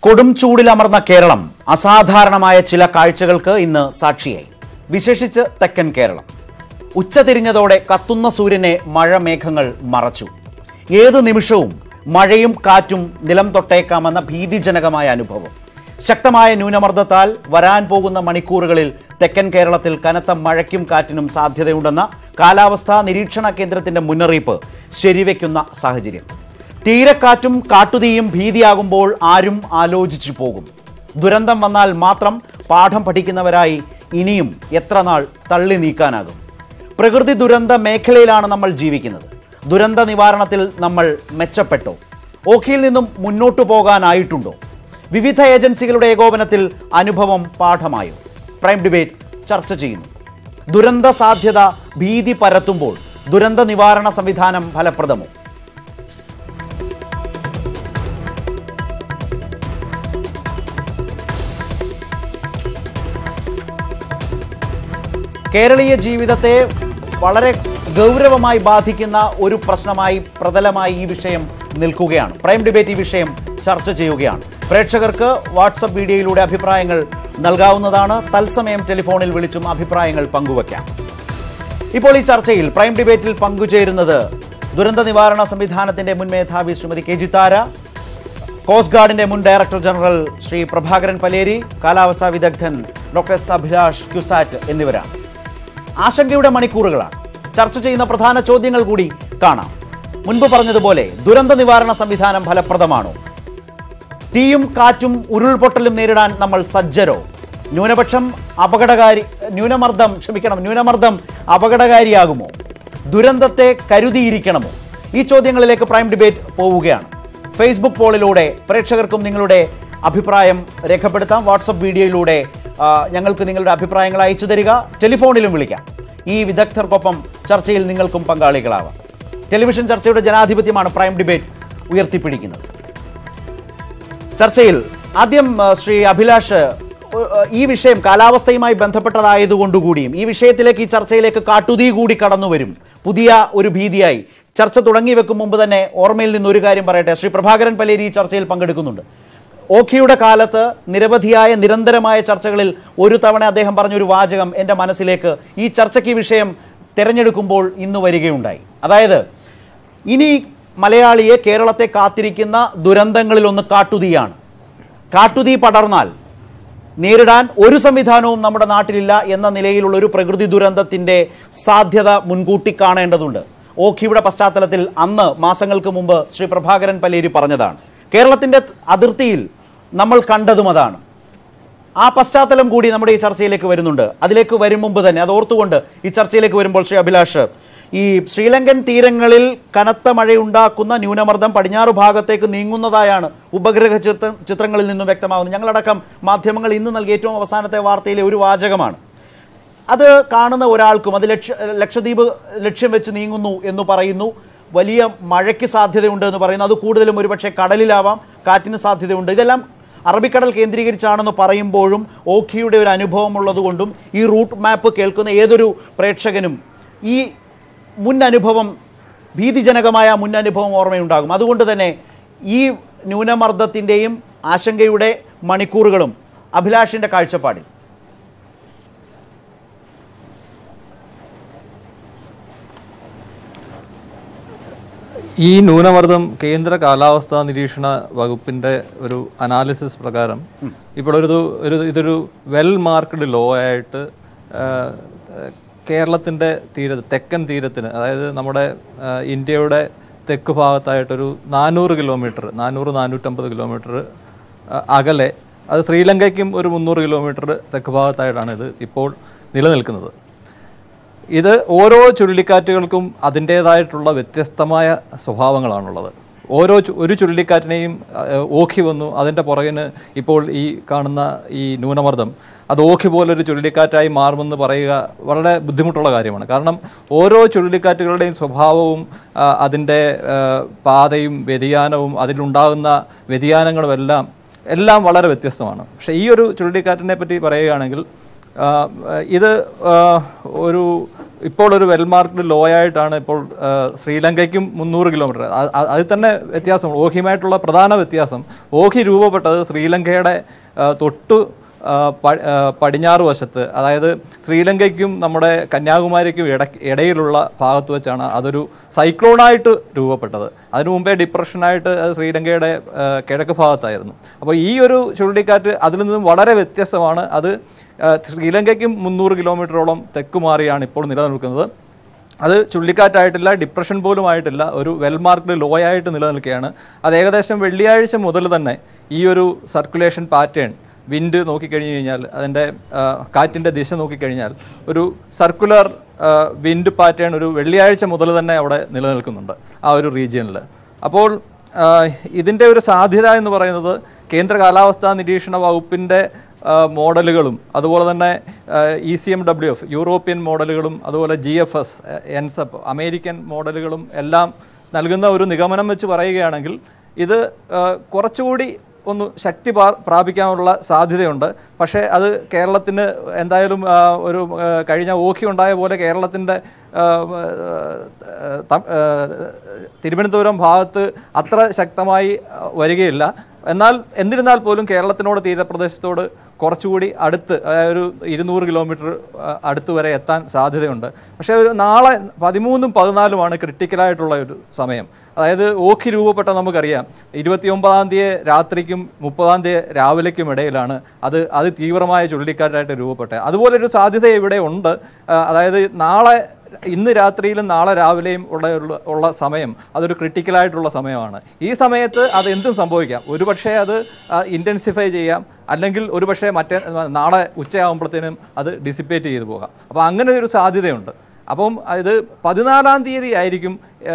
കൊടും ചൂടിലമർന്ന കേരളം അസാധാരണമായ ചില കാഴ്ചകൾക്ക് ഇന്ന് സാക്ഷിയായി വിശേഷിച്ച് തെക്കൻ കേരളം ഉച്ചതിരിഞ്ഞതോടെ കത്തുന്ന സൂര്യനെ മഴമേഘങ്ങൾ മറച്ചു ഏതു നിമിഷവും മഴയും കാറ്റും നിലം തൊട്ടേക്കാമെന്ന ഭീതിജനകമായ അനുഭവം ശക്തമായ ന്യൂനമർദ്ദത്താൽ വരാൻ പോകുന്ന മണിക്കൂറുകളിൽ തെക്കൻ കേരളത്തിൽ കനത്ത മഴയ്ക്കും കാറ്റിനും സാധ്യതയുണ്ടെന്ന കാലാവസ്ഥാ നിരീക്ഷണ കേന്ദ്രത്തിന്റെ മുന്നറിയിപ്പ് ശരിവെക്കുന്ന സാഹചര്യം തീരക്കാറ്റും കാട്ടുതീയും ഭീതിയാകുമ്പോൾ ആരും ആലോചിച്ചു പോകും ദുരന്തം വന്നാൽ മാത്രം പാഠം പഠിക്കുന്നവരായി ഇനിയും എത്ര നാൾ തള്ളി നീക്കാനാകും പ്രകൃതി ദുരന്ത മേഖലയിലാണ് നമ്മൾ ജീവിക്കുന്നത് ദുരന്ത നിവാരണത്തിൽ നമ്മൾ മെച്ചപ്പെട്ടോ ഓഖിയിൽ നിന്നും മുന്നോട്ടു പോകാനായിട്ടുണ്ടോ വിവിധ ഏജൻസികളുടെ ഏകോപനത്തിൽ അനുഭവം പാഠമായോ പ്രൈം ഡിബേറ്റ് ചർച്ച ചെയ്യുന്നു ദുരന്ത സാധ്യത ഭീതി പരത്തുമ്പോൾ ദുരന്ത നിവാരണ സംവിധാനം ഫലപ്രദമോ കേരളീയ ജീവിതത്തെ വളരെ ഗൗരവമായി ബാധിക്കുന്ന ഒരു പ്രശ്നമായി പ്രതലമായി ഈ വിഷയം നിൽക്കുകയാണ് പ്രൈം ഡിബേറ്റ് ഈ വിഷയം ചർച്ച ചെയ്യുകയാണ് പ്രേക്ഷകർക്ക് വാട്സപ്പ് വീഡിയോയിലൂടെ അഭിപ്രായങ്ങൾ നൽകാവുന്നതാണ് തത്സമയം ടെലിഫോണിൽ വിളിച്ചും അഭിപ്രായങ്ങൾ പങ്കുവയ്ക്കാം ഇപ്പോൾ ഈ ചർച്ചയിൽ പ്രൈം ഡിബേറ്റിൽ പങ്കുചേരുന്നത് ദുരന്ത നിവാരണ സംവിധാനത്തിന്റെ മുൻ മേധാവി Shrimati K G Tara coast ഗാർഡിന്റെ മുൻ ഡയറക്ടർ ജനറൽ ശ്രീ പ്രഭാകരൻ പലേരി കാലാവസ്ഥാ വിദഗ്ധൻ ഡോക്ടർ എസ് അഭിലാഷ് ക്യുസാറ്റ് എന്നിവരാണ് ആശങ്കയുടെ മണിക്കൂറുകളാണ് ചർച്ച ചെയ്യുന്ന പ്രധാന ചോദ്യങ്ങൾ കൂടി കാണാം മുൻപ് പറഞ്ഞതുപോലെ ദുരന്ത നിവാരണ സംവിധാനം ഫലപ്രദമാണോ തീയും കാറ്റും ഉരുൾപൊട്ടലും നേരിടാൻ നമ്മൾ സജ്ജരോ ന്യൂനപക്ഷം അപകടകാരി ന്യൂനമർദ്ദം ക്ഷമിക്കണം ന്യൂനമർദ്ദം അപകടകാരിയാകുമോ ദുരന്തത്തെ കരുതിയിരിക്കണമോ ഈ ചോദ്യങ്ങളിലേക്ക് പ്രൈം ഡിബേറ്റ് പോവുകയാണ് ഫേസ്ബുക്ക് പോളിലൂടെ പ്രേക്ഷകർക്കും നിങ്ങളുടെ അഭിപ്രായം രേഖപ്പെടുത്താം വാട്സപ്പ് വീഡിയോയിലൂടെ ആ, ഞങ്ങൾക്ക് നിങ്ങളുടെ അഭിപ്രായങ്ങൾ അയച്ചു തരിക ടെലിഫോണിലും വിളിക്കാം ഈ വിദഗ്ധർക്കൊപ്പം ചർച്ചയിൽ നിങ്ങൾക്കും പങ്കാളികളാവാം ടെലിവിഷൻ ചർച്ചയുടെ ജനാധിപത്യമാണ് പ്രൈം ഡിബേറ്റ് ഉയർത്തിപ്പിടിക്കുന്നത് ചർച്ചയിൽ ആദ്യം ആ, ശ്രീ അഭിലാഷ് ആ, ഈ വിഷയം കാലാവസ്ഥയുമായി ബന്ധപ്പെട്ടതായതുകൊണ്ടുകൂടിയും ഈ വിഷയത്തിലേക്ക് ഈ ചർച്ചയിലേക്ക് കാട്ടുതീ കൂടി കടന്നു വരും പുതിയ ഒരു ഭീതിയായി ചർച്ച തുടങ്ങി വെക്കും മുമ്പ് തന്നെ ഓർമ്മയിൽ നിന്ന് ഒരു കാര്യം പറയട്ടെ ശ്രീ പ്രഭാകരൻ പലേരി ഈ ചർച്ചയിൽ പങ്കെടുക്കുന്നുണ്ട് ഓഖിയുടെ കാലത്ത് നിരവധിയായ നിരന്തരമായ ചർച്ചകളിൽ ഒരു തവണ അദ്ദേഹം പറഞ്ഞൊരു വാചകം എൻ്റെ മനസ്സിലേക്ക് ഈ ചർച്ചയ്ക്ക് ഈ വിഷയം തിരഞ്ഞെടുക്കുമ്പോൾ ഇന്ന് വരികയുണ്ടായി അതായത് ഇനി മലയാളിയെ കേരളത്തെ കാത്തിരിക്കുന്ന ദുരന്തങ്ങളിൽ ഒന്ന് കാട്ടുതീയാണ് കാട്ടുതീ പടർന്നാൽ നേരിടാൻ ഒരു സംവിധാനവും നമ്മുടെ നാട്ടിലില്ല എന്ന നിലയിലുള്ള ഒരു പ്രകൃതി ദുരന്തത്തിന്റെ സാധ്യത മുൻകൂട്ടി കാണേണ്ടതുണ്ട് ഓഖിയുടെ പശ്ചാത്തലത്തിൽ അന്ന് മാസങ്ങൾക്ക് മുമ്പ് ശ്രീ പ്രഭാകരൻ പലേരി പറഞ്ഞതാണ് കേരളത്തിന്റെ അതിർത്തിയിൽ നമ്മൾ കണ്ടതും അതാണ് ആ പശ്ചാത്തലം കൂടി നമ്മുടെ ഈ ചർച്ചയിലേക്ക് വരുന്നുണ്ട് അതിലേക്ക് വരും മുമ്പ് തന്നെ അത് ഓർത്തുകൊണ്ട് ഈ ചർച്ചയിലേക്ക് വരുമ്പോൾ ശ്രീ അഭിലാഷ് ഈ ശ്രീലങ്കൻ തീരങ്ങളിൽ കനത്ത മഴയുണ്ടാക്കുന്ന ന്യൂനമർദ്ദം പടിഞ്ഞാറ് ഭാഗത്തേക്ക് നീങ്ങുന്നതായാണ് ഉപഗ്രഹ ചിത്ര ചിത്രങ്ങളിൽ നിന്നും വ്യക്തമാകുന്നത് ഞങ്ങളടക്കം മാധ്യമങ്ങൾ ഇന്ന് നൽകിയ ഏറ്റവും അവസാനത്തെ വാർത്തയിലെ ഒരു വാചകമാണ് അത് കാണുന്ന ഒരാൾക്കും അത് ലക്ഷ ലക്ഷദ്വീപ് ലക്ഷ്യം വെച്ച് നീങ്ങുന്നു എന്ന് പറയുന്നു വലിയ മഴയ്ക്ക് സാധ്യതയുണ്ട് എന്ന് പറയുന്നു അത് കൂടുതലും ഒരുപക്ഷെ കടലിലാവാം കാറ്റിന് സാധ്യതയുണ്ട് ഇതെല്ലാം അറബിക്കടൽ കേന്ദ്രീകരിച്ചാണെന്ന് പറയുമ്പോഴും ഓഖിയുടെ ഒരു അനുഭവം ഉള്ളതുകൊണ്ടും ഈ റൂട്ട് മാപ്പ് കേൾക്കുന്ന ഏതൊരു പ്രേക്ഷകനും ഈ മുൻ അനുഭവം ഭീതിജനകമായ മുൻ അനുഭവം ഓർമ്മയുണ്ടാകും അതുകൊണ്ട് തന്നെ ഈ ന്യൂനമർദ്ദത്തിൻ്റെയും ആശങ്കയുടെ മണിക്കൂറുകളും അഭിലാഷിൻ്റെ കാഴ്ചപ്പാടിൽ ഈ ന്യൂനമർദ്ദം കേന്ദ്ര കാലാവസ്ഥാ നിരീക്ഷണ വകുപ്പിന്റെ ഒരു അനാലിസിസ് പ്രകാരം ഇപ്പോൾ ഒരു ഒരു ഇതൊരു വെൽ മാർക്ക്ഡ് ലോ ആയിട്ട് ആ, കേരളത്തിന്റെ തീരത്ത് തെക്കൻ തീരത്തിന് അതായത് നമ്മുടെ ആ, ഇന്ത്യയുടെ തെക്ക് ഭാഗത്തായിട്ടൊരു നാനൂറ് കിലോമീറ്റർ നാനൂറ് നാനൂറ്റമ്പത് കിലോമീറ്റർ അകലെ അത് ശ്രീലങ്കയ്ക്കും ഒരു മുന്നൂറ് കിലോമീറ്റർ തെക്ക് ഭാഗത്തായിട്ടാണ് ഇത് ഇപ്പോൾ നിലനിൽക്കുന്നത് ഇത് ഓരോ ചുഴലിക്കാറ്റുകൾക്കും അതിൻ്റേതായിട്ടുള്ള വ്യത്യസ്തമായ സ്വഭാവങ്ങളാണുള്ളത് ഓരോ ചു- ഒരു ചുഴലിക്കാറ്റിനെയും അഹ്, ഓഖി വന്നു അതിൻ്റെ പുറകിന് ഇപ്പോൾ ഈ കാണുന്ന ഈ ന്യൂനമർദ്ദം അത് ഓഖി പോലൊരു ചുഴലിക്കാറ്റായി മാറുമെന്ന് പറയുക വളരെ ബുദ്ധിമുട്ടുള്ള കാര്യമാണ് കാരണം ഓരോ ചുഴലിക്കാറ്റുകളുടെയും സ്വഭാവവും ആ, അതിൻ്റെ ആ, പാതയും വ്യതിയാനവും അതിലുണ്ടാകുന്ന വ്യതിയാനങ്ങളും എല്ലാം എല്ലാം വളരെ വ്യത്യസ്തമാണ് പക്ഷേ ഈ ഒരു ചുഴലിക്കാറ്റിനെ പറ്റി പറയുകയാണെങ്കിൽ ആ, ഇത് ആ, ഒരു ഇപ്പോൾ ഒരു വെൽമാർക്ക്ഡ് ലോ ആയിട്ടാണ് ഇപ്പോൾ ആ, ശ്രീലങ്കയ്ക്കും മുന്നൂറ് കിലോമീറ്റർ അ- അ- അതിൽ തന്നെ വ്യത്യാസം ഓഹിയുമായിട്ടുള്ള പ്രധാന വ്യത്യാസം ഓഹി രൂപപ്പെട്ടത് ശ്രീലങ്കയുടെ ആ, തൊട്ടു ആ, പ- ആ, പടിഞ്ഞാറ് വശത്ത് അതായത് ശ്രീലങ്കയ്ക്കും നമ്മുടെ കന്യാകുമാരിക്കും ഇട ഇടയിലുള്ള ഭാഗത്ത് വെച്ചാണ് അതൊരു സൈക്ലോണായിട്ട് രൂപപ്പെട്ടത് അതിനു മുമ്പേ ഡിപ്രഷനായിട്ട് അത് ശ്രീലങ്കയുടെ ആ, കിഴക്ക് ഭാഗത്തായിരുന്നു അപ്പോൾ ഈ ഒരു ചുഴലിക്കാറ്റ് അതിൽ നിന്നും വളരെ വ്യത്യസ്തമാണ് അത് ആ, ശ്രീലങ്കയ്ക്കും മുന്നൂറ് കിലോമീറ്ററോളം തെക്ക് മാറിയാണ് ഇപ്പോൾ നിലനിൽക്കുന്നത് അത് ചുഴലിക്കാറ്റായിട്ടില്ല ഡിപ്രഷൻ പോലും ആയിട്ടില്ല ഒരു വെൽമാർക്ക്ഡ് ലോ ആയിട്ട് നിലനിൽക്കുകയാണ് അത് ഏകദേശം വെള്ളിയാഴ്ച മുതൽ തന്നെ ഈ ഒരു സർക്കുലേഷൻ പാറ്റേൺ വിൻഡ് നോക്കിക്കഴിഞ്ഞ് കഴിഞ്ഞാൽ അതിൻ്റെ കാറ്റിൻ്റെ ദിശ നോക്കിക്കഴിഞ്ഞാൽ ഒരു സർക്കുലർ വിൻഡ് പാറ്റേൺ ഒരു വെള്ളിയാഴ്ച മുതൽ തന്നെ അവിടെ നിലനിൽക്കുന്നുണ്ട് ആ ഒരു റീജിയനിൽ അപ്പോൾ ആ, ഇതിൻ്റെ ഒരു സാധ്യത എന്ന് പറയുന്നത് കേന്ദ്ര കാലാവസ്ഥാ നിരീക്ഷണ വകുപ്പിൻ്റെ ആ, മോഡലുകളും അതുപോലെ തന്നെ E C M W F European മോഡലുകളും അതുപോലെ ജി എഫ് എസ് എൻസപ്പ് അമേരിക്കൻ മോഡലുകളും എല്ലാം നൽകുന്ന ഒരു നിഗമനം വെച്ച് പറയുകയാണെങ്കിൽ ഇത് ആ, കുറച്ചുകൂടി ഒന്ന് ശക്തി പ്രാ- പ്രാപിക്കാനുള്ള സാധ്യതയുണ്ട് പക്ഷേ അത് കേരളത്തിന് എന്തായാലും ആ, ഒരു ആ, കഴിഞ്ഞ ഓഖി ഉണ്ടായ പോലെ കേരളത്തിൻ്റെ ആ, ആ, ത- ആ, തിരുവനന്തപുരം ഭാഗത്ത് അത്ര ശക്തമായി ആ, വരികയില്ല എന്നാൽ എന്നിരുന്നാൽ പോലും കേരളത്തിനോട് തീരപ്രദേശത്തോട് കുറച്ചുകൂടി അടുത്ത് അതായത് ഒരു ഇരുന്നൂറ് കിലോമീറ്റർ ആ, അടുത്ത് വരെ എത്താൻ സാധ്യതയുണ്ട് പക്ഷേ ഒരു നാളെ പതിമൂന്നും പതിനാലുമാണ് ക്രിട്ടിക്കലായിട്ടുള്ള ഒരു സമയം അതായത് ഓഖി രൂപപ്പെട്ട നമുക്കറിയാം ഇരുപത്തിയൊമ്പതാം തീയതി രാത്രിക്കും മുപ്പതാം തീയതി രാവിലേക്കും ഇടയിലാണ് അത് അത് തീവ്രമായ ചുഴലിക്കാറ്റായിട്ട് രൂപപ്പെട്ടത് അതുപോലെ ഒരു സാധ്യത ഇവിടെ ഉണ്ട് ആ, അതായത് നാളെ ഇന്ന് രാത്രിയിലും നാളെ രാവിലെയും ഉള്ള ഉള്ള- ഉള്ള സമയം അതൊരു ക്രിട്ടിക്കലായിട്ടുള്ള സമയമാണ് ഈ സമയത്ത് അത് എന്തും സംഭവിക്കാം ഒരുപക്ഷെ അത് ഇൻറ്റൻസിഫൈ ചെയ്യാം അല്ലെങ്കിൽ ഒരുപക്ഷെ മറ്റേ നാളെ ഉച്ചയാകുമ്പോഴത്തേനും അത് ഡിസിപ്പേറ്റ് ചെയ്തു പോകാം അപ്പോൾ അങ്ങനെ ഒരു സാധ്യതയുണ്ട് അപ്പം ഇത് പതിനാലാം തീയതി ആയിരിക്കും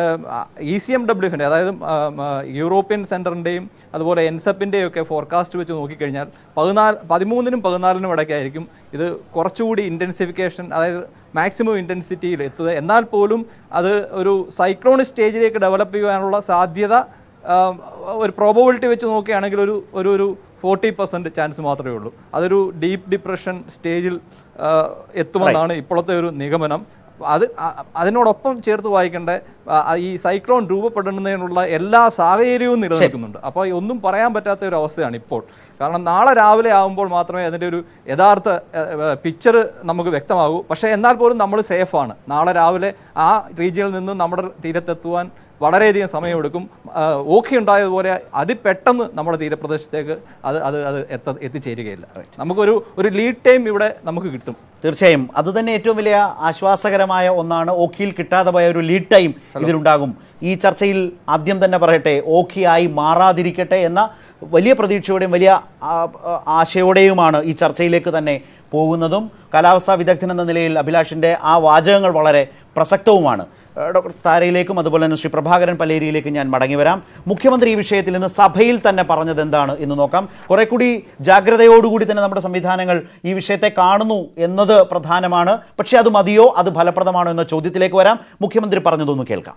ഇ സി എം ഡബ്ല്യു എഫിൻ്റെ അതായത് ആ, ആ, യൂറോപ്യൻ സെൻറ്ററിൻ്റെയും അതുപോലെ എൻസപ്പിൻ്റെയും ഒക്കെ ഫോർകാസ്റ്റ് വെച്ച് നോക്കിക്കഴിഞ്ഞാൽ പതിനാല് പതിമൂന്നിനും പതിനാലിനും ഇടയ്ക്കായിരിക്കും ഇത് കുറച്ചുകൂടി ഇൻറ്റൻസിഫിക്കേഷൻ അതായത് മാക്സിമം ഇൻറ്റൻസിറ്റിയിൽ എത്തുക എന്നാൽ പോലും അത് ഒരു സൈക്ലോൺ സ്റ്റേജിലേക്ക് ഡെവലപ്പ് ചെയ്യാനുള്ള സാധ്യത ആ, ഒരു പ്രോബബിലിറ്റി വെച്ച് നോക്കുകയാണെങ്കിൽ ഒരു ഒരു ഒരു ഫോർട്ടി പെർസെൻറ്റ് ചാൻസ് മാത്രമേ ഉള്ളൂ അതൊരു ഡീപ്പ് ഡിപ്രഷൻ സ്റ്റേജിൽ ആ, എത്തുമെന്നാണ് ഇപ്പോഴത്തെ ഒരു നിഗമനം അത് അ- അതിനോടൊപ്പം ചേർത്ത് വായിക്കേണ്ട ആ, ഈ സൈക്ലോൺ രൂപപ്പെടുന്നതിനുള്ള എല്ലാ സാഹചര്യവും നിലനിൽക്കുന്നുണ്ട് അപ്പോൾ ഒന്നും പറയാൻ പറ്റാത്ത ഒരു അവസ്ഥയാണ് ഇപ്പോൾ കാരണം നാളെ രാവിലെ ആകുമ്പോൾ മാത്രമേ അതിൻ്റെ ഒരു യഥാർത്ഥ പിക്ചർ നമുക്ക് വ്യക്തമാകൂ പക്ഷേ എന്നാൽ പോലും നമ്മൾ സേഫാണ് നാളെ രാവിലെ ആ റീജിയനിൽ നിന്ന് നമ്മുടെ തീരത്തെത്തുവാൻ വളരെയധികം സമയമെടുക്കും ആ, ഓഖി ഉണ്ടായതുപോലെ അതിപെട്ടെന്ന് നമ്മുടെ തീരപ്രദേശത്തേക്ക് അത് അത് അത് എത്ത എത്തിച്ചേരുകയില്ല നമുക്കൊരു ഒരു ലീഡ് ടൈം ഇവിടെ നമുക്ക് കിട്ടും തീർച്ചയായും അത് തന്നെ ഏറ്റവും വലിയ ആശ്വാസകരമായ ഒന്നാണ് ഓഖിയിൽ കിട്ടാതെ പോയ ഒരു ലീഡ് ടൈം ഇതിലുണ്ടാകും ഈ ചർച്ചയിൽ ആദ്യം തന്നെ പറയട്ടെ ഓഖിയായി മാറാതിരിക്കട്ടെ എന്ന വലിയ പ്രതീക്ഷയോടെയും വലിയ ആ, ആ, ആശയോടെയുമാണ് ഈ ചർച്ചയിലേക്ക് തന്നെ പോകുന്നതും കാലാവസ്ഥാ വിദഗ്ധൻ എന്ന നിലയിൽ അഭിലാഷിൻ്റെ ആ വാചകങ്ങൾ വളരെ പ്രസക്തവുമാണ് ഏഹ് ഡോക്ടർ താരയിലേക്കും അതുപോലെ തന്നെ ശ്രീ പ്രഭാകരൻ പല്ലേരിയിലേക്കും ഞാൻ മടങ്ങി വരാം മുഖ്യമന്ത്രി ഈ വിഷയത്തിൽ ഇന്ന് സഭയിൽ തന്നെ പറഞ്ഞത് എന്താണ് എന്ന് നോക്കാം കുറെ കൂടി ജാഗ്രതയോടുകൂടി തന്നെ നമ്മുടെ സംവിധാനങ്ങൾ ഈ വിഷയത്തെ കാണുന്നു എന്നത് പ്രധാനമാണ് പക്ഷേ അത് മതിയോ അത് ഫലപ്രദമാണോ എന്ന ചോദ്യത്തിലേക്ക് വരാം മുഖ്യമന്ത്രി പറഞ്ഞതൊന്ന് കേൾക്കാം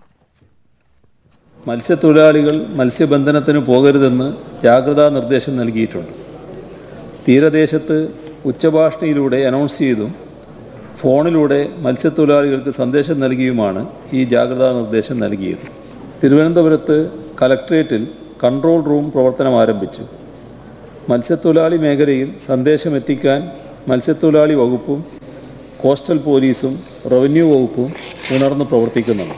മത്സ്യത്തൊഴിലാളികൾ മത്സ്യബന്ധനത്തിന് പോകരുതെന്ന് ജാഗ്രതാ നിർദ്ദേശം നൽകിയിട്ടുണ്ട് തീരദേശത്ത് ഉച്ചഭാഷണിയിലൂടെ അനൗൺസ് ചെയ്തും ഫോണിലൂടെ മത്സ്യത്തൊഴിലാളികൾക്ക് സന്ദേശം നൽകിയുമാണ് ഈ ജാഗ്രതാ നിർദ്ദേശം നൽകിയത് തിരുവനന്തപുരത്ത് കലക്ട്രേറ്റിൽ കൺട്രോൾ റൂം പ്രവർത്തനം ആരംഭിച്ചു മത്സ്യത്തൊഴിലാളി മേഖലയിൽ സന്ദേശം എത്തിക്കാൻ മത്സ്യത്തൊഴിലാളി വകുപ്പും കോസ്റ്റൽ പോലീസും റവന്യൂ വകുപ്പും ഉണർന്ന് പ്രവർത്തിക്കുന്നുണ്ട്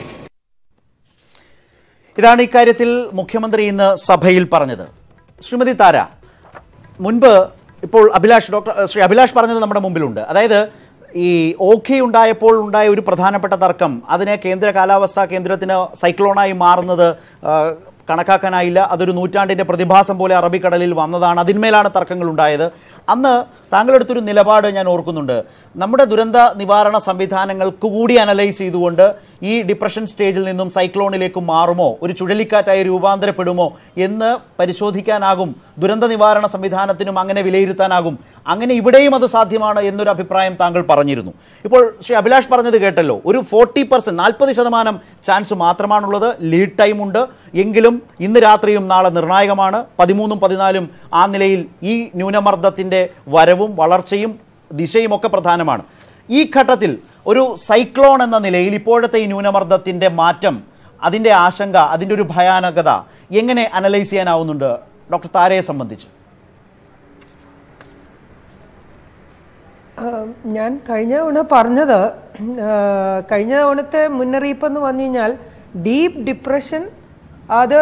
ഇതാണ് ഇക്കാര്യത്തിൽ മുഖ്യമന്ത്രി ഇന്ന് സഭയിൽ പറഞ്ഞത് ശ്രീമതി താര മുൻപ് ഇപ്പോൾ അഭിലാഷ് ഡോക്ടർ ശ്രീ അഭിലാഷ് പറഞ്ഞത് നമ്മുടെ മുമ്പിലുണ്ട് അതായത് ഈ ഓഖി ഉണ്ടായപ്പോൾ ഉണ്ടായ ഒരു പ്രധാനപ്പെട്ട തർക്കം അതിനെ കേന്ദ്ര കാലാവസ്ഥാ കേന്ദ്രത്തിന് സൈക്ലോണായി മാറുന്നത് ആ, കണക്കാക്കാനായില്ല അതൊരു നൂറ്റാണ്ടിൻ്റെ പ്രതിഭാസം പോലെ അറബിക്കടലിൽ വന്നതാണ് അതിന്മേലാണ് തർക്കങ്ങൾ ഉണ്ടായത് അന്ന് താങ്കളെടുത്തൊരു നിലപാട് ഞാൻ ഓർക്കുന്നുണ്ട് നമ്മുടെ ദുരന്ത നിവാരണ സംവിധാനങ്ങൾക്ക് കൂടി അനലൈസ് ചെയ്തുകൊണ്ട് ഈ ഡിപ്രഷൻ സ്റ്റേജിൽ നിന്നും സൈക്ലോണിലേക്ക് മാറുമോ ഒരു ചുഴലിക്കാറ്റായി രൂപാന്തരപ്പെടുമോ എന്ന് പരിശോധിക്കാനാകും ദുരന്ത നിവാരണ സംവിധാനത്തിനും അങ്ങനെ വിലയിരുത്താനാകും അങ്ങനെ ഇവിടെയും അത് സാധ്യമാണ് എന്നൊരു അഭിപ്രായം താങ്കൾ പറഞ്ഞിരുന്നു ഇപ്പോൾ ശ്രീ അഭിലാഷ് പറഞ്ഞത് കേട്ടല്ലോ ഒരു ഫോർട്ടി പെർസെന്റ് നാൽപ്പത് ശതമാനം ചാൻസ് മാത്രമാണുള്ളത് ലീഡ് ടൈം ഉണ്ട് എങ്കിലും ഇന്ന് രാത്രിയും നാളെ നിർണായകമാണ് പതിമൂന്നും പതിനാലും ആ നിലയിൽ ഈ ന്യൂനമർദ്ദത്തിന്റെ വരവും വളർച്ചയും ദിശയും ഒക്കെ പ്രധാനമാണ് ഈ ഘട്ടത്തിൽ ഒരു സൈക്ലോൺ എന്ന നിലയിൽ ഇപ്പോഴത്തെ ഈ ന്യൂനമർദ്ദത്തിന്റെ മാറ്റം അതിന്റെ ആശങ്ക അതിന്റെ ഒരു ഭയാനകത എങ്ങനെ അനലൈസ് ചെയ്യാനാവുന്നുണ്ട് ഡോക്ടർ താരയെ സംബന്ധിച്ച് ആഹ് ഞാൻ കഴിഞ്ഞ തവണ പറഞ്ഞത് ആഹ് കഴിഞ്ഞ തവണത്തെ മുന്നറിയിപ്പ് എന്ന് പറഞ്ഞു കഴിഞ്ഞാൽ ഡീപ്പ് ഡിപ്രഷൻ അത്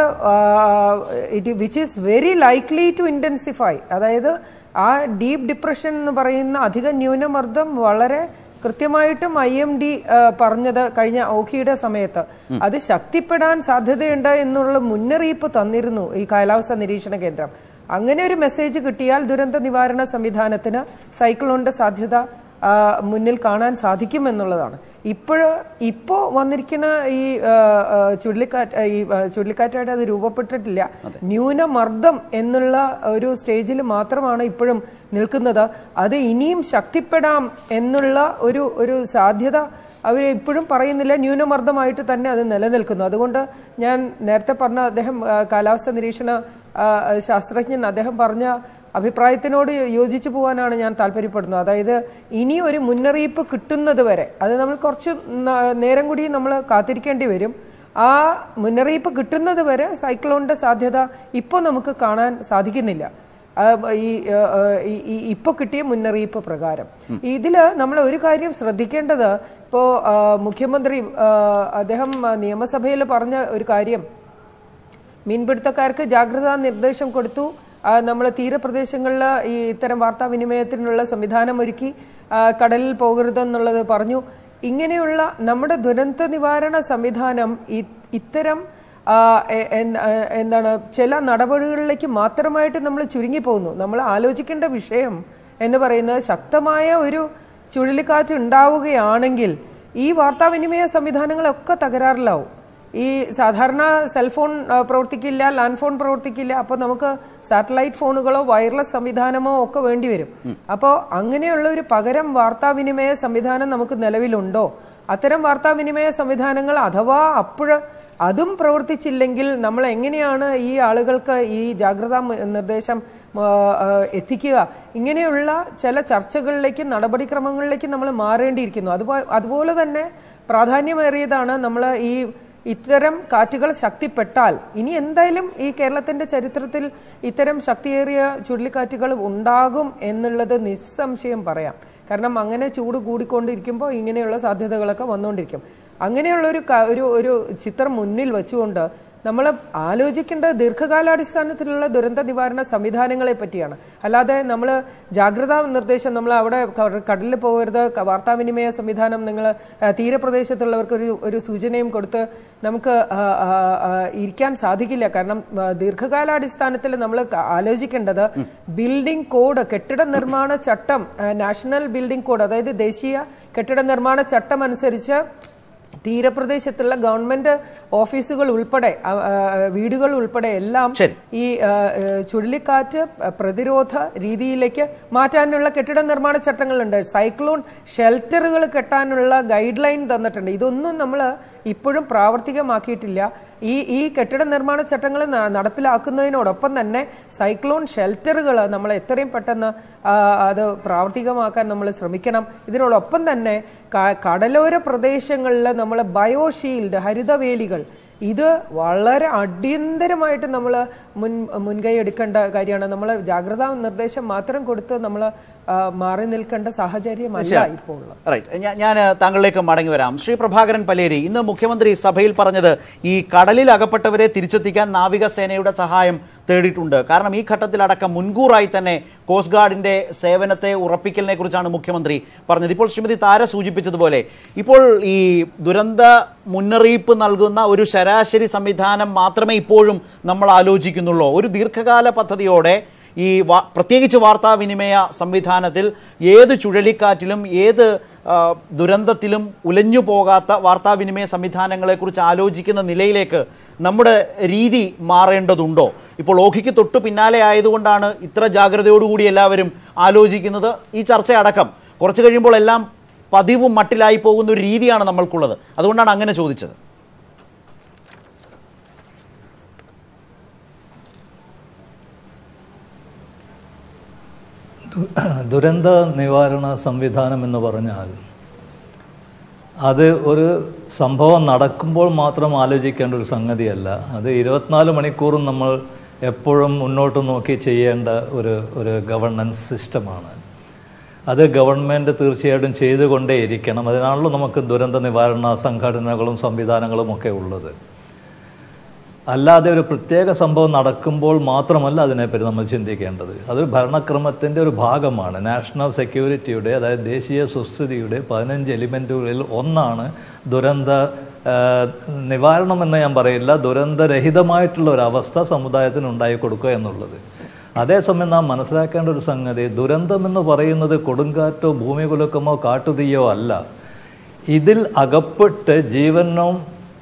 it which is very likely to intensify അതായത് ആ ഡീപ്പ് ഡിപ്രഷൻ എന്ന് പറയുന്ന അധിക ന്യൂനമർദ്ദം വളരെ കൃത്യമായിട്ടും ഐ എം ഡി പറഞ്ഞത് കഴിഞ്ഞ ഓഖിയുടെ സമയത്ത് അത് ശക്തിപ്പെടാൻ സാധ്യതയുണ്ട് എന്നുള്ള മുന്നറിയിപ്പ് തന്നിരുന്നു ഈ കാലാവസ്ഥാ നിരീക്ഷണ കേന്ദ്രം അങ്ങനെ ഒരു മെസ്സേജ് കിട്ടിയാൽ ദുരന്ത നിവാരണ സംവിധാനത്തിന് സൈക്ലോണിന്റെ സാധ്യത ആ, മുന്നിൽ കാണാൻ സാധിക്കും എന്നുള്ളതാണ് ഇപ്പോഴ് ഇപ്പോ വന്നിരിക്കുന്ന ഈ ആ, ആ, ചുഴലിക്കാറ്റ് ഈ ആ, ചുഴലിക്കാറ്റായിട്ട് അത് രൂപപ്പെട്ടിട്ടില്ല ന്യൂനമർദ്ദം എന്നുള്ള ഒരു സ്റ്റേജിൽ മാത്രമാണ് ഇപ്പോഴും നിൽക്കുന്നത് അത് ഇനിയും ശക്തിപ്പെടാം എന്നുള്ള ഒരു ഒരു സാധ്യത അവർ ഇപ്പോഴും പറയുന്നില്ല ന്യൂനമർദ്ദമായിട്ട് തന്നെ അത് നിലനിൽക്കുന്നു അതുകൊണ്ട് ഞാൻ നേരത്തെ പറഞ്ഞ അദ്ദേഹം ആ, കാലാവസ്ഥ നിരീക്ഷണ ആ, ശാസ്ത്രജ്ഞൻ അദ്ദേഹം പറഞ്ഞ അഭിപ്രായത്തിനോട് യോജിച്ചു പോകാനാണ് ഞാൻ താല്പര്യപ്പെടുന്നത് അതായത് ഇനി ഒരു മുന്നറിയിപ്പ് കിട്ടുന്നത് വരെ അത് നമ്മൾ കുറച്ച് ന- നേരം കൂടി നമ്മൾ കാത്തിരിക്കേണ്ടി വരും ആ മുന്നറിയിപ്പ് കിട്ടുന്നത് വരെ സൈക്ലോണിന്റെ സാധ്യത ഇപ്പോൾ നമുക്ക് കാണാൻ സാധിക്കുന്നില്ല ആ, ഈ ആ, ആ, ഈ- ഈ- ഇപ്പൊ കിട്ടിയ മുന്നറിയിപ്പ് പ്രകാരം ഇതില് നമ്മൾ ഒരു കാര്യം ശ്രദ്ധിക്കേണ്ടത് ഇപ്പോ ആ, മുഖ്യമന്ത്രി ആ, അദ്ദേഹം നിയമസഭയിൽ പറഞ്ഞ ഒരു കാര്യം മീൻപിടുത്തക്കാർക്ക് ജാഗ്രതാ നിർദ്ദേശം കൊടുത്തു നമ്മൾ തീരപ്രദേശങ്ങളിൽ ഈ ഇത്തരം വാർത്താവിനിമയത്തിനുള്ള സംവിധാനം ഒരുക്കി ആ, കടലിൽ പോകരുതെന്നുള്ളത് പറഞ്ഞു ഇങ്ങനെയുള്ള നമ്മുടെ ദുരന്ത നിവാരണ സംവിധാനം ഇ- ഇത്തരം ആ, എ- എൻ- ആ, എന്താണ് ചില നടപടികളിലേക്ക് മാത്രമായിട്ട് നമ്മൾ ചുരുങ്ങിപ്പോകുന്നു നമ്മൾ ആലോചിക്കേണ്ട വിഷയം എന്ന് പറയുന്നത് ശക്തമായ ഒരു ചുഴലിക്കാറ്റ് ഉണ്ടാവുകയാണെങ്കിൽ ഈ വാർത്താവിനിമയ സംവിധാനങ്ങളൊക്കെ തകരാറിലാവും ഈ സാധാരണ സെൽഫോൺ ആ, പ്രവർത്തിക്കില്ല ലാൻഡ് ഫോൺ പ്രവർത്തിക്കില്ല അപ്പോൾ നമുക്ക് സാറ്റലൈറ്റ് ഫോണുകളോ വയർലെസ് സംവിധാനമോ ഒക്കെ വേണ്ടി വരും അപ്പോൾ അങ്ങനെയുള്ള ഒരു പകരം വാർത്താവിനിമയ സംവിധാനം നമുക്ക് നിലവിലുണ്ടോ അത്തരം വാർത്താവിനിമയ സംവിധാനങ്ങൾ അഥവാ അപ്പോഴ് അതും പ്രവർത്തിച്ചില്ലെങ്കിൽ നമ്മൾ എങ്ങനെയാണ് ഈ ആളുകൾക്ക് ഈ ജാഗ്രതാ മ- നിർദ്ദേശം ആ, ആ, എത്തിക്കുക ഇങ്ങനെയുള്ള ചില ചർച്ചകളിലേക്കും നടപടിക്രമങ്ങളിലേക്കും നമ്മൾ മാറേണ്ടിയിരിക്കുന്നു അതുപോലെ അതുപോലെ തന്നെ പ്രാധാന്യമേറിയതാണ് നമ്മൾ ഈ ഇത്തരം കാറ്റുകൾ ശക്തിപ്പെട്ടാൽ ഇനി എന്തായാലും ഈ കേരളത്തിന്റെ ചരിത്രത്തിൽ ഇത്തരം ശക്തിയേറിയ ചുഴലിക്കാറ്റുകൾ ഉണ്ടാകും എന്നുള്ളത് നിസ്സംശയം പറയാം കാരണം അങ്ങനെ ചൂട് കൂടിക്കൊണ്ടിരിക്കുമ്പോൾ ഇങ്ങനെയുള്ള സാധ്യതകളൊക്കെ വന്നുകൊണ്ടിരിക്കും അങ്ങനെയുള്ള ഒരു ക- ഒരു ഒരു ചിത്രം മുന്നിൽ വെച്ചുകൊണ്ട് നമ്മൾ ആലോചിക്കേണ്ടത് ദീർഘകാലാടിസ്ഥാനത്തിലുള്ള ദുരന്ത നിവാരണ സംവിധാനങ്ങളെ പറ്റിയാണ് അല്ലാതെ നമ്മൾ ജാഗ്രതാ നിർദ്ദേശം നമ്മൾ അവിടെ ക- കടലിൽ പോകരുത് ക- വാർത്താവിനിമയ സംവിധാനം നിങ്ങൾ തീരപ്രദേശത്തുള്ളവർക്ക് ഒരു ഒരു സൂചനയും കൊടുത്ത് നമുക്ക് ആ, ആ, ആ, ഇരിക്കാൻ സാധിക്കില്ല കാരണം ആ, ദീർഘകാലാടിസ്ഥാനത്തിൽ നമ്മൾ ക- ആലോചിക്കേണ്ടത് ബിൽഡിംഗ് കോഡ് കെട്ടിട നിർമ്മാണ ചട്ടം ആ, നാഷണൽ ബിൽഡിംഗ് കോഡ് അതായത് ദേശീയ കെട്ടിട നിർമ്മാണ ചട്ടം അനുസരിച്ച് തീരപ്രദേശത്തുള്ള ഗവൺമെന്റ് ഓഫീസുകൾ ഉൾപ്പെടെ ആ, ആ, വീടുകൾ ഉൾപ്പെടെ എല്ലാം ശരി. ഈ ആ, ആ, ചുഴലിക്കാറ്റ് പ്രതിരോധ രീതിയിലേക്ക് മാറ്റാനുള്ള കെട്ടിട നിർമ്മാണ ചട്ടങ്ങളുണ്ട് സൈക്ലോൺ ഷെൽട്ടറുകൾ കെട്ടാനുള്ള ഗൈഡ് ലൈൻ തന്നിട്ടുണ്ട് ഇതൊന്നും നമ്മൾ ഇപ്പോഴും പ്രാവർത്തികമാക്കിയിട്ടില്ല ഈ ഈ കെട്ടിട നിർമ്മാണ ചട്ടങ്ങൾ ന- നടപ്പിലാക്കുന്നതിനോടൊപ്പം തന്നെ സൈക്ലോൺ ഷെൽട്ടറുകൾ നമ്മൾ എത്രയും പെട്ടെന്ന് ആ, അത് പ്രാവർത്തികമാക്കാൻ നമ്മൾ ശ്രമിക്കണം ഇതിനോടൊപ്പം തന്നെ ക- കടലോര പ്രദേശങ്ങളിൽ നമ്മൾ ബയോഷീൽഡ് ഹരിതവേലികൾ ഇത് വളരെ അടിയന്തരമായിട്ട് നമ്മൾ മുൻ മുൻകൈ എടുക്കേണ്ട കാര്യമാണ് നമ്മൾ ജാഗ്രതാ നിർദ്ദേശം മാത്രം കൊടുത്ത് നമ്മൾ മാറി നിൽക്കേണ്ട സാഹചര്യമല്ല ഇപ്പോൾ ഉള്ളത് റൈറ്റ് ഞാൻ ഞാൻ താങ്കളിലേക്ക് മടങ്ങി വരാം ശ്രീ പ്രഭാകരൻ പലേരി ഇന്ന് മുഖ്യമന്ത്രി സഭയിൽ പറഞ്ഞത് ഈ കടലിൽ അകപ്പെട്ടവരെ തിരിച്ചെത്തിക്കാൻ നാവികസേനയുടെ സഹായം തേടിയിട്ടുണ്ട് കാരണം ഈ ഘട്ടത്തിലടക്കം മുൻകൂറായി തന്നെ കോസ്റ്റ് ഗാർഡിന്റെ സേവനത്തെ ഉറപ്പിക്കലിനെ കുറിച്ചാണ് മുഖ്യമന്ത്രി പറഞ്ഞത് ഇപ്പോൾ ശ്രീമതി താര സൂചിപ്പിച്ചതുപോലെ ഇപ്പോൾ ഈ ദുരന്ത മുന്നറിയിപ്പ് നൽകുന്ന ഒരു ശരാശരി സംവിധാനം മാത്രമേ ഇപ്പോഴും നമ്മൾ ആലോചിക്കുന്നുള്ളൂ ഒരു ദീർഘകാല പദ്ധതിയോടെ ഈ വാ- പ്രത്യേകിച്ച് വാർത്താവിനിമയ സംവിധാനത്തിൽ ഏത് ചുഴലിക്കാറ്റിലും ഏത് ആ, ദുരന്തത്തിലും ഉലഞ്ഞു പോകാത്ത വാർത്താവിനിമയ സംവിധാനങ്ങളെക്കുറിച്ച് ആലോചിക്കുന്ന നിലയിലേക്ക് നമ്മുടെ രീതി മാറേണ്ടതുണ്ടോ ഇപ്പോൾ ഓഖിക്ക് തൊട്ടു പിന്നാലെ ആയതുകൊണ്ടാണ് ഇത്ര ജാഗ്രതയോടുകൂടി എല്ലാവരും ആലോചിക്കുന്നത് ഈ ചർച്ചയടക്കം കുറച്ച് കഴിയുമ്പോൾ എല്ലാം പതിവും മട്ടിലായി പോകുന്ന ഒരു രീതിയാണ് നമ്മൾക്കുള്ളത് അതുകൊണ്ടാണ് അങ്ങനെ ചോദിച്ചത് ദു- ദുരന്ത നിവാരണ സംവിധാനം എന്ന് പറഞ്ഞാൽ അത് ഒരു സംഭവം നടക്കുമ്പോൾ മാത്രം ആലോചിക്കേണ്ട ഒരു സംഗതിയല്ല അത് ഇരുപത്തിനാല് മണിക്കൂറും നമ്മൾ എപ്പോഴും മുന്നോട്ട് നോക്കി ചെയ്യേണ്ട ഒരു ഒരു ഗവർണൻസ് സിസ്റ്റമാണ് അത് ഗവൺമെൻറ് തീർച്ചയായിട്ടും ചെയ്തുകൊണ്ടേയിരിക്കണം അതിനാണല്ലോ നമുക്ക് ദുരന്ത നിവാരണ സംഘടനകളും സംവിധാനങ്ങളും ഒക്കെ ഉള്ളത് അല്ലാതെ ഒരു പ്രത്യേക സംഭവം നടക്കുമ്പോൾ മാത്രമല്ല അതിനെപ്പറ്റി നമ്മൾ ചിന്തിക്കേണ്ടത് അത് ഭരണക്രമത്തിൻ്റെ ഒരു ഭാഗമാണ് നാഷണൽ സെക്യൂരിറ്റിയുടെ അതായത് ദേശീയ സുസ്ഥിതിയുടെ പതിനഞ്ച് എലിമെൻറ്റുകളിൽ ഒന്നാണ് ദുരന്ത ആ, നിവാരണം എന്ന് ഞാൻ പറയില്ല ദുരന്തരഹിതമായിട്ടുള്ള ഒരു അവസ്ഥ സമുദായത്തിന് ഉണ്ടായി കൊടുക്കുക എന്നുള്ളത് അതേസമയം നാം മനസ്സിലാക്കേണ്ട ഒരു സംഗതി ദുരന്തം എന്ന് പറയുന്നത് കൊടുങ്കാറ്റോ ഭൂമികുലുക്കമോ കാട്ടുതീയോ അല്ല ഇതിൽ അകപ്പെട്ട് ജീവനും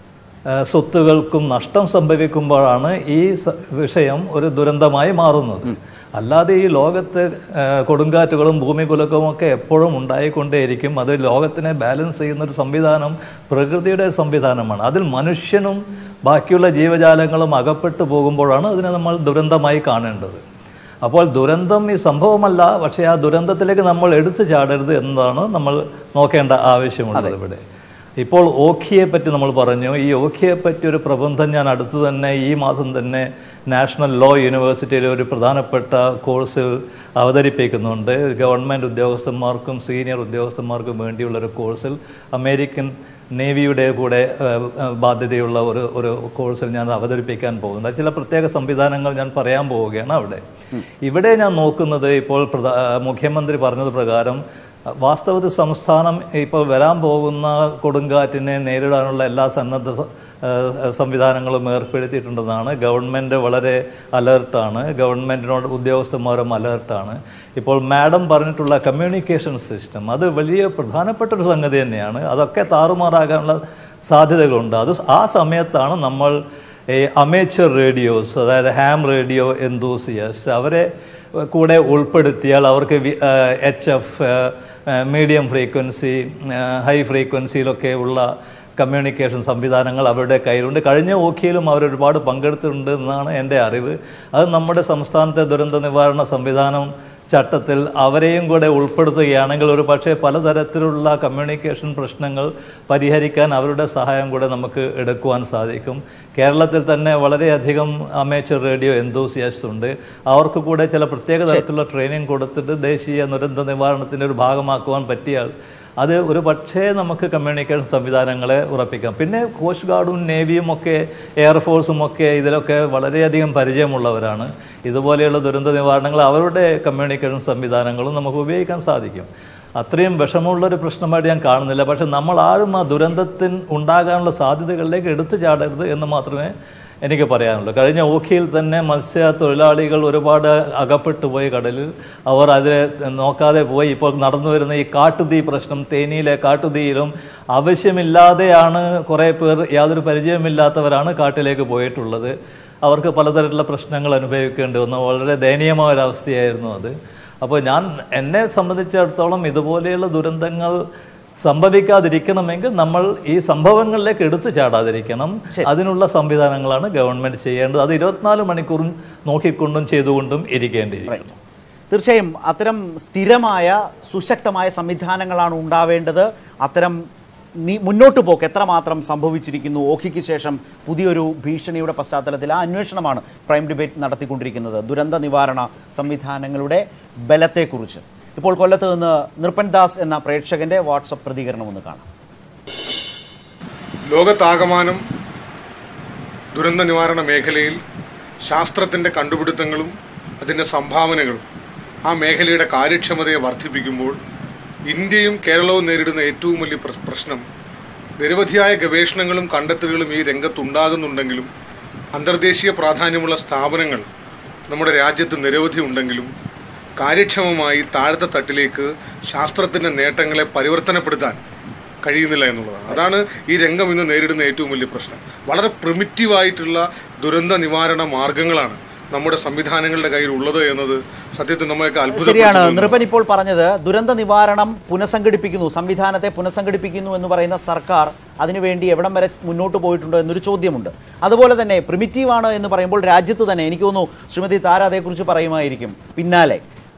ആ, സ്വത്തുകൾക്കും നഷ്ടം സംഭവിക്കുമ്പോഴാണ് ഈ സ- വിഷയം ഒരു ദുരന്തമായി മാറുന്നത് അല്ലാതെ ഈ ലോകത്ത് ആ, കൊടുങ്കാറ്റുകളും ഭൂമികുലക്കവും ഒക്കെ എപ്പോഴും ഉണ്ടായിക്കൊണ്ടേയിരിക്കും അത് ലോകത്തിനെ ബാലൻസ് ചെയ്യുന്ന ഒരു സംവിധാനം പ്രകൃതിയുടെ സംവിധാനമാണ് അതിൽ മനുഷ്യനും ബാക്കിയുള്ള ജീവജാലങ്ങളും അകപ്പെട്ടു പോകുമ്പോഴാണ് അതിനെ നമ്മൾ ദുരന്തമായി കാണേണ്ടത് അപ്പോൾ ദുരന്തം ഈ സംഭവമല്ല പക്ഷേ ആ ദുരന്തത്തിലേക്ക് നമ്മൾ എടുത്തു ചാടരുത് എന്നതാണ് നമ്മൾ നോക്കേണ്ട ആവശ്യമുള്ളത് ഇവിടെ ഇപ്പോൾ ഓഖിയെ പറ്റി നമ്മൾ പറഞ്ഞു ഈ ഓഖിയെ പറ്റി ഒരു പ്രബന്ധം ഞാൻ അടുത്തു തന്നെ ഈ മാസം തന്നെ നാഷണൽ ലോ യൂണിവേഴ്സിറ്റിയിലെ ഒരു പ്രധാനപ്പെട്ട കോഴ്സിൽ അവതരിപ്പിക്കുന്നുണ്ട് ഗവൺമെൻറ് ഉദ്യോഗസ്ഥന്മാർക്കും സീനിയർ ഉദ്യോഗസ്ഥന്മാർക്കും വേണ്ടിയുള്ള ഒരു കോഴ്സിൽ അമേരിക്കൻ നേവിയുടെ കൂടെ ഏഹ്, ഏഹ്, ബാധ്യതയുള്ള ഒരു ഒരു കോഴ്സിൽ ഞാൻ അവതരിപ്പിക്കാൻ പോകുന്നത് ചില പ്രത്യേക സംവിധാനങ്ങൾ ഞാൻ പറയാൻ പോവുകയാണ് അവിടെ ഇവിടെ ഞാൻ നോക്കുന്നത് ഇപ്പോൾ പ്രധാ മുഖ്യമന്ത്രി പറഞ്ഞത് പ്രകാരം വാസ്തവത്തിൽ സംസ്ഥാനം ഇപ്പോൾ വരാൻ പോകുന്ന കൊടുങ്കാറ്റിനെ നേരിടാനുള്ള എല്ലാ സന്നദ്ധ സ- ഏഹ് സംവിധാനങ്ങളും ഏർപ്പെടുത്തിയിട്ടുണ്ടെന്നാണ് ഗവൺമെൻറ് വളരെ അലേർട്ടാണ് ഗവൺമെൻറ്റിനോട് ഉദ്യോഗസ്ഥന്മാരും അലേർട്ടാണ് ഇപ്പോൾ മാഡം പറഞ്ഞിട്ടുള്ള കമ്മ്യൂണിക്കേഷൻ സിസ്റ്റം അത് വലിയ പ്രധാനപ്പെട്ട ഒരു സംഗതി തന്നെയാണ് അതൊക്കെ താറുമാറാകാനുള്ള സാധ്യതകളുണ്ട് അത് ആ സമയത്താണ് നമ്മൾ ഈ അമേച്ചർ റേഡിയോസ് അതായത് ഹാം റേഡിയോ എന്തൂസിയസ് അവരെ കൂടെ ഉൾപ്പെടുത്തിയാൽ അവർക്ക് H F medium frequency high ഫ്രീക്വൻസിയിലൊക്കെ ഉള്ള കമ്മ്യൂണിക്കേഷൻ സംവിധാനങ്ങൾ അവരുടെ കയ്യിലുണ്ട് കഴിഞ്ഞ ഓഖിയിലും അവർ ഒരുപാട് പങ്കെടുത്തിട്ടുണ്ട് എന്നാണ് എൻ്റെ അറിവ് അത് നമ്മുടെ സംസ്ഥാനത്തെ ദുരന്ത നിവാരണ സംവിധാനം ചട്ടത്തിൽ അവരെയും കൂടെ ഉൾപ്പെടുത്തുകയാണെങ്കിൽ ഒരു പക്ഷേ പലതരത്തിലുള്ള കമ്മ്യൂണിക്കേഷൻ പ്രശ്നങ്ങൾ പരിഹരിക്കാൻ അവരുടെ സഹായം കൂടെ നമുക്ക് എടുക്കുവാൻ സാധിക്കും കേരളത്തിൽ തന്നെ വളരെയധികം അമേച്ചർ റേഡിയോ എന്തൂസിയസ്റ്റ് ഉണ്ട് അവർക്ക് കൂടെ ചില പ്രത്യേക തരത്തിലുള്ള ട്രെയിനിങ് കൊടുത്തിട്ട് ദേശീയ ദുരന്ത നിവാരണത്തിൻ്റെ ഒരു ഭാഗമാക്കുവാൻ പറ്റിയാൽ അത് ഒരു പക്ഷേ നമുക്ക് കമ്മ്യൂണിക്കേഷൻ സംവിധാനങ്ങളെ ഉറപ്പിക്കാം പിന്നെ കോസ്റ്റ് ഗാർഡും നേവിയും ഒക്കെ എയർഫോഴ്സും ഒക്കെ ഇതിലൊക്കെ വളരെയധികം പരിചയമുള്ളവരാണ് ഇതുപോലെയുള്ള ദുരന്ത നിവാരണങ്ങൾ അവരുടെ കമ്മ്യൂണിക്കേഷൻ സംവിധാനങ്ങളും നമുക്ക് ഉപയോഗിക്കാൻ സാധിക്കും അത്രയും വിഷമമുള്ളൊരു പ്രശ്നമായിട്ട് ഞാൻ കാണുന്നില്ല പക്ഷെ നമ്മൾ ആരും ആ ദുരന്തത്തിന് ഉണ്ടാകാനുള്ള സാധ്യതകളിലേക്ക് എടുത്തു ചാടരുത് എന്ന് മാത്രമേ എനിക്ക് പറയാനുള്ളൂ കഴിഞ്ഞ ഓഖിയിൽ തന്നെ മത്സ്യ തൊഴിലാളികൾ ഒരുപാട് അകപ്പെട്ടു പോയി കടലിൽ അവർ അതിനെ നോക്കാതെ പോയി ഇപ്പോൾ നടന്നു വരുന്ന ഈ കാട്ടുതീ പ്രശ്നം തേനിയിലെ കാട്ടുതീയിലും ആവശ്യമില്ലാതെയാണ് കുറേ പേർ യാതൊരു പരിചയമില്ലാത്തവരാണ് കാട്ടിലേക്ക് പോയിട്ടുള്ളത് അവർക്ക് പലതരത്തിലുള്ള പ്രശ്നങ്ങൾ അനുഭവിക്കേണ്ടി വന്നു വളരെ ദയനീയമായ ഒരു അവസ്ഥയായിരുന്നു അത് അപ്പോൾ ഞാൻ എന്നെ സംബന്ധിച്ചിടത്തോളം ഇതുപോലെയുള്ള ദുരന്തങ്ങൾ സംഭവിക്കാതിരിക്കണമെങ്കിൽ നമ്മൾ ഈ സംഭവങ്ങളിലേക്ക് എടുത്തു ചാടാതിരിക്കണം അതിനുള്ള സംവിധാനങ്ങളാണ് ഗവൺമെന്റ് ചെയ്യേണ്ടത് അത് ഇരുപത്തിനാല് മണിക്കൂറും നോക്കിക്കൊണ്ടും ചെയ്തുകൊണ്ടും ഇരിക്കേണ്ടിയിരിക്കുന്നു തീർച്ചയായും അത്തരം സ്ഥിരമായ സുശക്തമായ സംവിധാനങ്ങളാണ് ഉണ്ടാവേണ്ടത് അത്തരം നീ മുന്നോട്ട് പോക്ക് എത്രമാത്രം സംഭവിച്ചിരിക്കുന്നു ഓഖിക്ക് ശേഷം പുതിയൊരു ഭീഷണിയുടെ പശ്ചാത്തലത്തിൽ ആ അന്വേഷണമാണ് പ്രൈം ഡിബേറ്റ് നടത്തിക്കൊണ്ടിരിക്കുന്നത് ദുരന്ത നിവാരണ സംവിധാനങ്ങളുടെ ബലത്തെക്കുറിച്ച് ഇപ്പോൾ കൊല്ലത്ത് നിന്ന് നൃപ്പൻ ദാസ് എന്ന പ്രേക്ഷകന്റെ വാട്സപ്പ് പ്രതികരണം ഒന്ന് കാണാം ലോകത്താകമാനം ദുരന്ത നിവാരണ മേഖലയിൽ ശാസ്ത്രത്തിൻ്റെ കണ്ടുപിടുത്തങ്ങളും അതിൻ്റെ സംഭാവനകളും ആ മേഖലയുടെ കാര്യക്ഷമതയെ വർദ്ധിപ്പിക്കുമ്പോൾ ഇന്ത്യയും കേരളവും നേരിടുന്ന ഏറ്റവും വലിയ പ്ര- പ്രശ്നം നിരവധിയായ ഗവേഷണങ്ങളും കണ്ടെത്തലുകളും ഈ രംഗത്തുണ്ടാകുന്നുണ്ടെങ്കിലും അന്തർദേശീയ പ്രാധാന്യമുള്ള സ്ഥാപനങ്ങൾ നമ്മുടെ രാജ്യത്ത് നിരവധി ഉണ്ടെങ്കിലും കാര്യക്ഷമമായി താഴത്തെ തട്ടിലേക്ക് ശാസ്ത്രത്തിൻ്റെ നേട്ടങ്ങളെ പരിവർത്തനപ്പെടുത്താൻ കഴിയുന്നില്ല എന്നുള്ളതാണ് അതാണ് ഈ രംഗം ഇന്ന് നേരിടുന്ന ഏറ്റവും വലിയ പ്രശ്നം വളരെ പ്രിമിറ്റീവായിട്ടുള്ള ദുരന്ത നിവാരണ മാർഗങ്ങളാണ് നമ്മുടെ സംവിധാനങ്ങളുടെ കയ്യിൽ ഉള്ളത് എന്നത് സത്യത്തിൽ നമ്മളെയൊക്കെ ശരിയാണ് അത്ഭുതപ്പെടുത്തുന്നു നൃപൻ ഇപ്പോൾ പറഞ്ഞത് ദുരന്ത നിവാരണം പുനഃസംഘടിപ്പിക്കുന്നു സംവിധാനത്തെ പുനഃസംഘടിപ്പിക്കുന്നു എന്ന് പറയുന്ന സർക്കാർ അതിനുവേണ്ടി എവിടം വരെ മുന്നോട്ട് പോയിട്ടുണ്ടോ എന്നൊരു ചോദ്യമുണ്ട് അതുപോലെ തന്നെ പ്രിമിറ്റീവ് ആണ് എന്ന് പറയുമ്പോൾ രാജ്യത്ത് തന്നെ എനിക്ക് തോന്നുന്നു ശ്രീമതി താര അതേക്കുറിച്ച് പറയുമായിരിക്കും പിന്നാലെ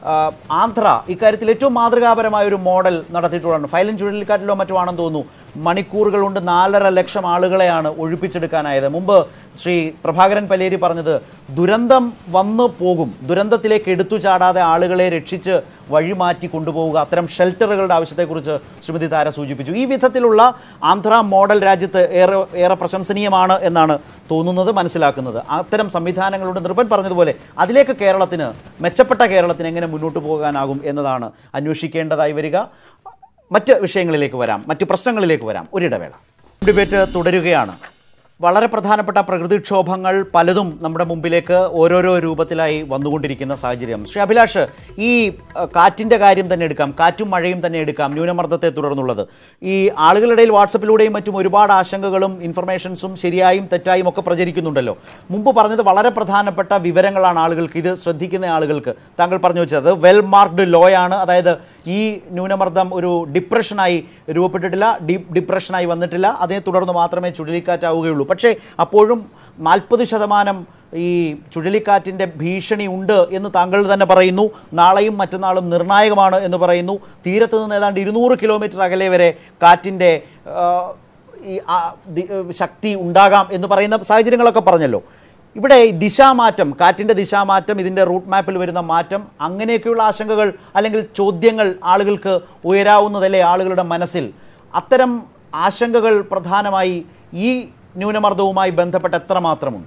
ആ, ആന്ധ്ര ഇക്കാര്യത്തിൽ ഏറ്റവും മാതൃകാപരമായ ഒരു മോഡൽ നടത്തിയിട്ടുള്ളതാണ് ഫൈലൻ ചുഴലിക്കാറ്റിലോ മറ്റോ ആണെന്ന് തോന്നുന്നു മണിക്കൂറുകൾ കൊണ്ട് നാലര ലക്ഷം ആളുകളെയാണ് ഒഴിപ്പിച്ചെടുക്കാനായത് മുമ്പ് ശ്രീ പ്രഭാകരൻ പലേരി പറഞ്ഞത് ദുരന്തം വന്നു പോകും ദുരന്തത്തിലേക്ക് എടുത്തു ചാടാതെ ആളുകളെ രക്ഷിച്ച് വഴിമാറ്റി കൊണ്ടുപോവുക അത്തരം ഷെൽട്ടറുകളുടെ ആവശ്യത്തെക്കുറിച്ച് ശ്രീമതി താര സൂചിപ്പിച്ചു ഈ വിധത്തിലുള്ള ആന്ധ്ര മോഡൽ രാജ്യത്ത് ഏറെ ഏറെ പ്രശംസനീയമാണ് എന്നാണ് തോന്നുന്നത് മനസ്സിലാക്കുന്നത് അത്തരം സംവിധാനങ്ങളുടെ നിർഭൻ പറഞ്ഞതുപോലെ അതിലേക്ക് കേരളത്തിന് മെച്ചപ്പെട്ട കേരളത്തിന് എങ്ങനെ മുന്നോട്ട് പോകാനാകും എന്നതാണ് അന്വേഷിക്കേണ്ടതായി വരിക മറ്റ് വിഷയങ്ങളിലേക്ക് വരാം മറ്റ് പ്രശ്നങ്ങളിലേക്ക് വരാം ഒരിടവേള ഡിബേറ്റ് തുടരുകയാണ് വളരെ പ്രധാനപ്പെട്ട പ്രകൃതിക്ഷോഭങ്ങൾ പലതും നമ്മുടെ മുമ്പിലേക്ക് ഓരോരോ രൂപത്തിലായി വന്നുകൊണ്ടിരിക്കുന്ന സാഹചര്യം ശ്രീ അഭിലാഷ് ഈ അഹ്, കാറ്റിന്റെ കാര്യം തന്നെ എടുക്കാം കാറ്റും മഴയും തന്നെ എടുക്കാം ന്യൂനമർദ്ദത്തെ തുടർന്നുള്ളത് ഈ ആളുകളുടെ വാട്സപ്പിലൂടെയും മറ്റും ഒരുപാട് ആശങ്കകളും ഇൻഫർമേഷൻസും ശരിയായും തെറ്റായും ഒക്കെ പ്രചരിക്കുന്നുണ്ടല്ലോ മുമ്പ് പറഞ്ഞത് വളരെ പ്രധാനപ്പെട്ട വിവരങ്ങളാണ് ആളുകൾക്ക് ഇത് ശ്രദ്ധിക്കുന്ന ആളുകൾക്ക് താങ്കൾ പറഞ്ഞു വെച്ചത് വെൽ മാർക്ക്ഡ് ലോ ആണ് അതായത് ഈ ന്യൂനമർദ്ദം ഒരു ഡിപ്രഷനായി രൂപപ്പെട്ടിട്ടില്ല ഡീപ് ഡിപ്രഷനായി വന്നിട്ടില്ല അതിനെ തുടർന്ന് മാത്രമേ ചുഴലിക്കാറ്റാവുകയുള്ളൂ പക്ഷേ അപ്പോഴും നാൽപ്പത് ശതമാനം ഈ ചുഴലിക്കാറ്റിൻ്റെ ഭീഷണി ഉണ്ട് എന്ന് താങ്കൾ തന്നെ പറയുന്നു നാളെയും മറ്റന്നാളും നിർണായകമാണ് എന്ന് പറയുന്നു തീരത്ത് നിന്ന് ഏതാണ്ട് ഇരുന്നൂറ് കിലോമീറ്റർ അകലെ വരെ കാറ്റിൻ്റെ ആ, ഈ ആ, ദി- ശക്തി ഉണ്ടാകാം എന്ന് പറയുന്ന സാഹചര്യങ്ങളൊക്കെ പറഞ്ഞല്ലോ ഇവിടെ ഈ ദിശാമാറ്റം കാറ്റിൻ്റെ ദിശാമാറ്റം ഇതിൻ്റെ റൂട്ട് മാപ്പിൽ വരുന്ന മാറ്റം അങ്ങനെയൊക്കെയുള്ള ആശങ്കകൾ അല്ലെങ്കിൽ ചോദ്യങ്ങൾ ആളുകൾക്ക് ഉയരാവുന്നതല്ലേ ആളുകളുടെ മനസ്സിൽ അത്തരം ആശങ്കകൾ പ്രധാനമായി ഈ ന്യൂനമർദ്ദവുമായി ബന്ധപ്പെട്ട് എത്രമാത്രമുണ്ട്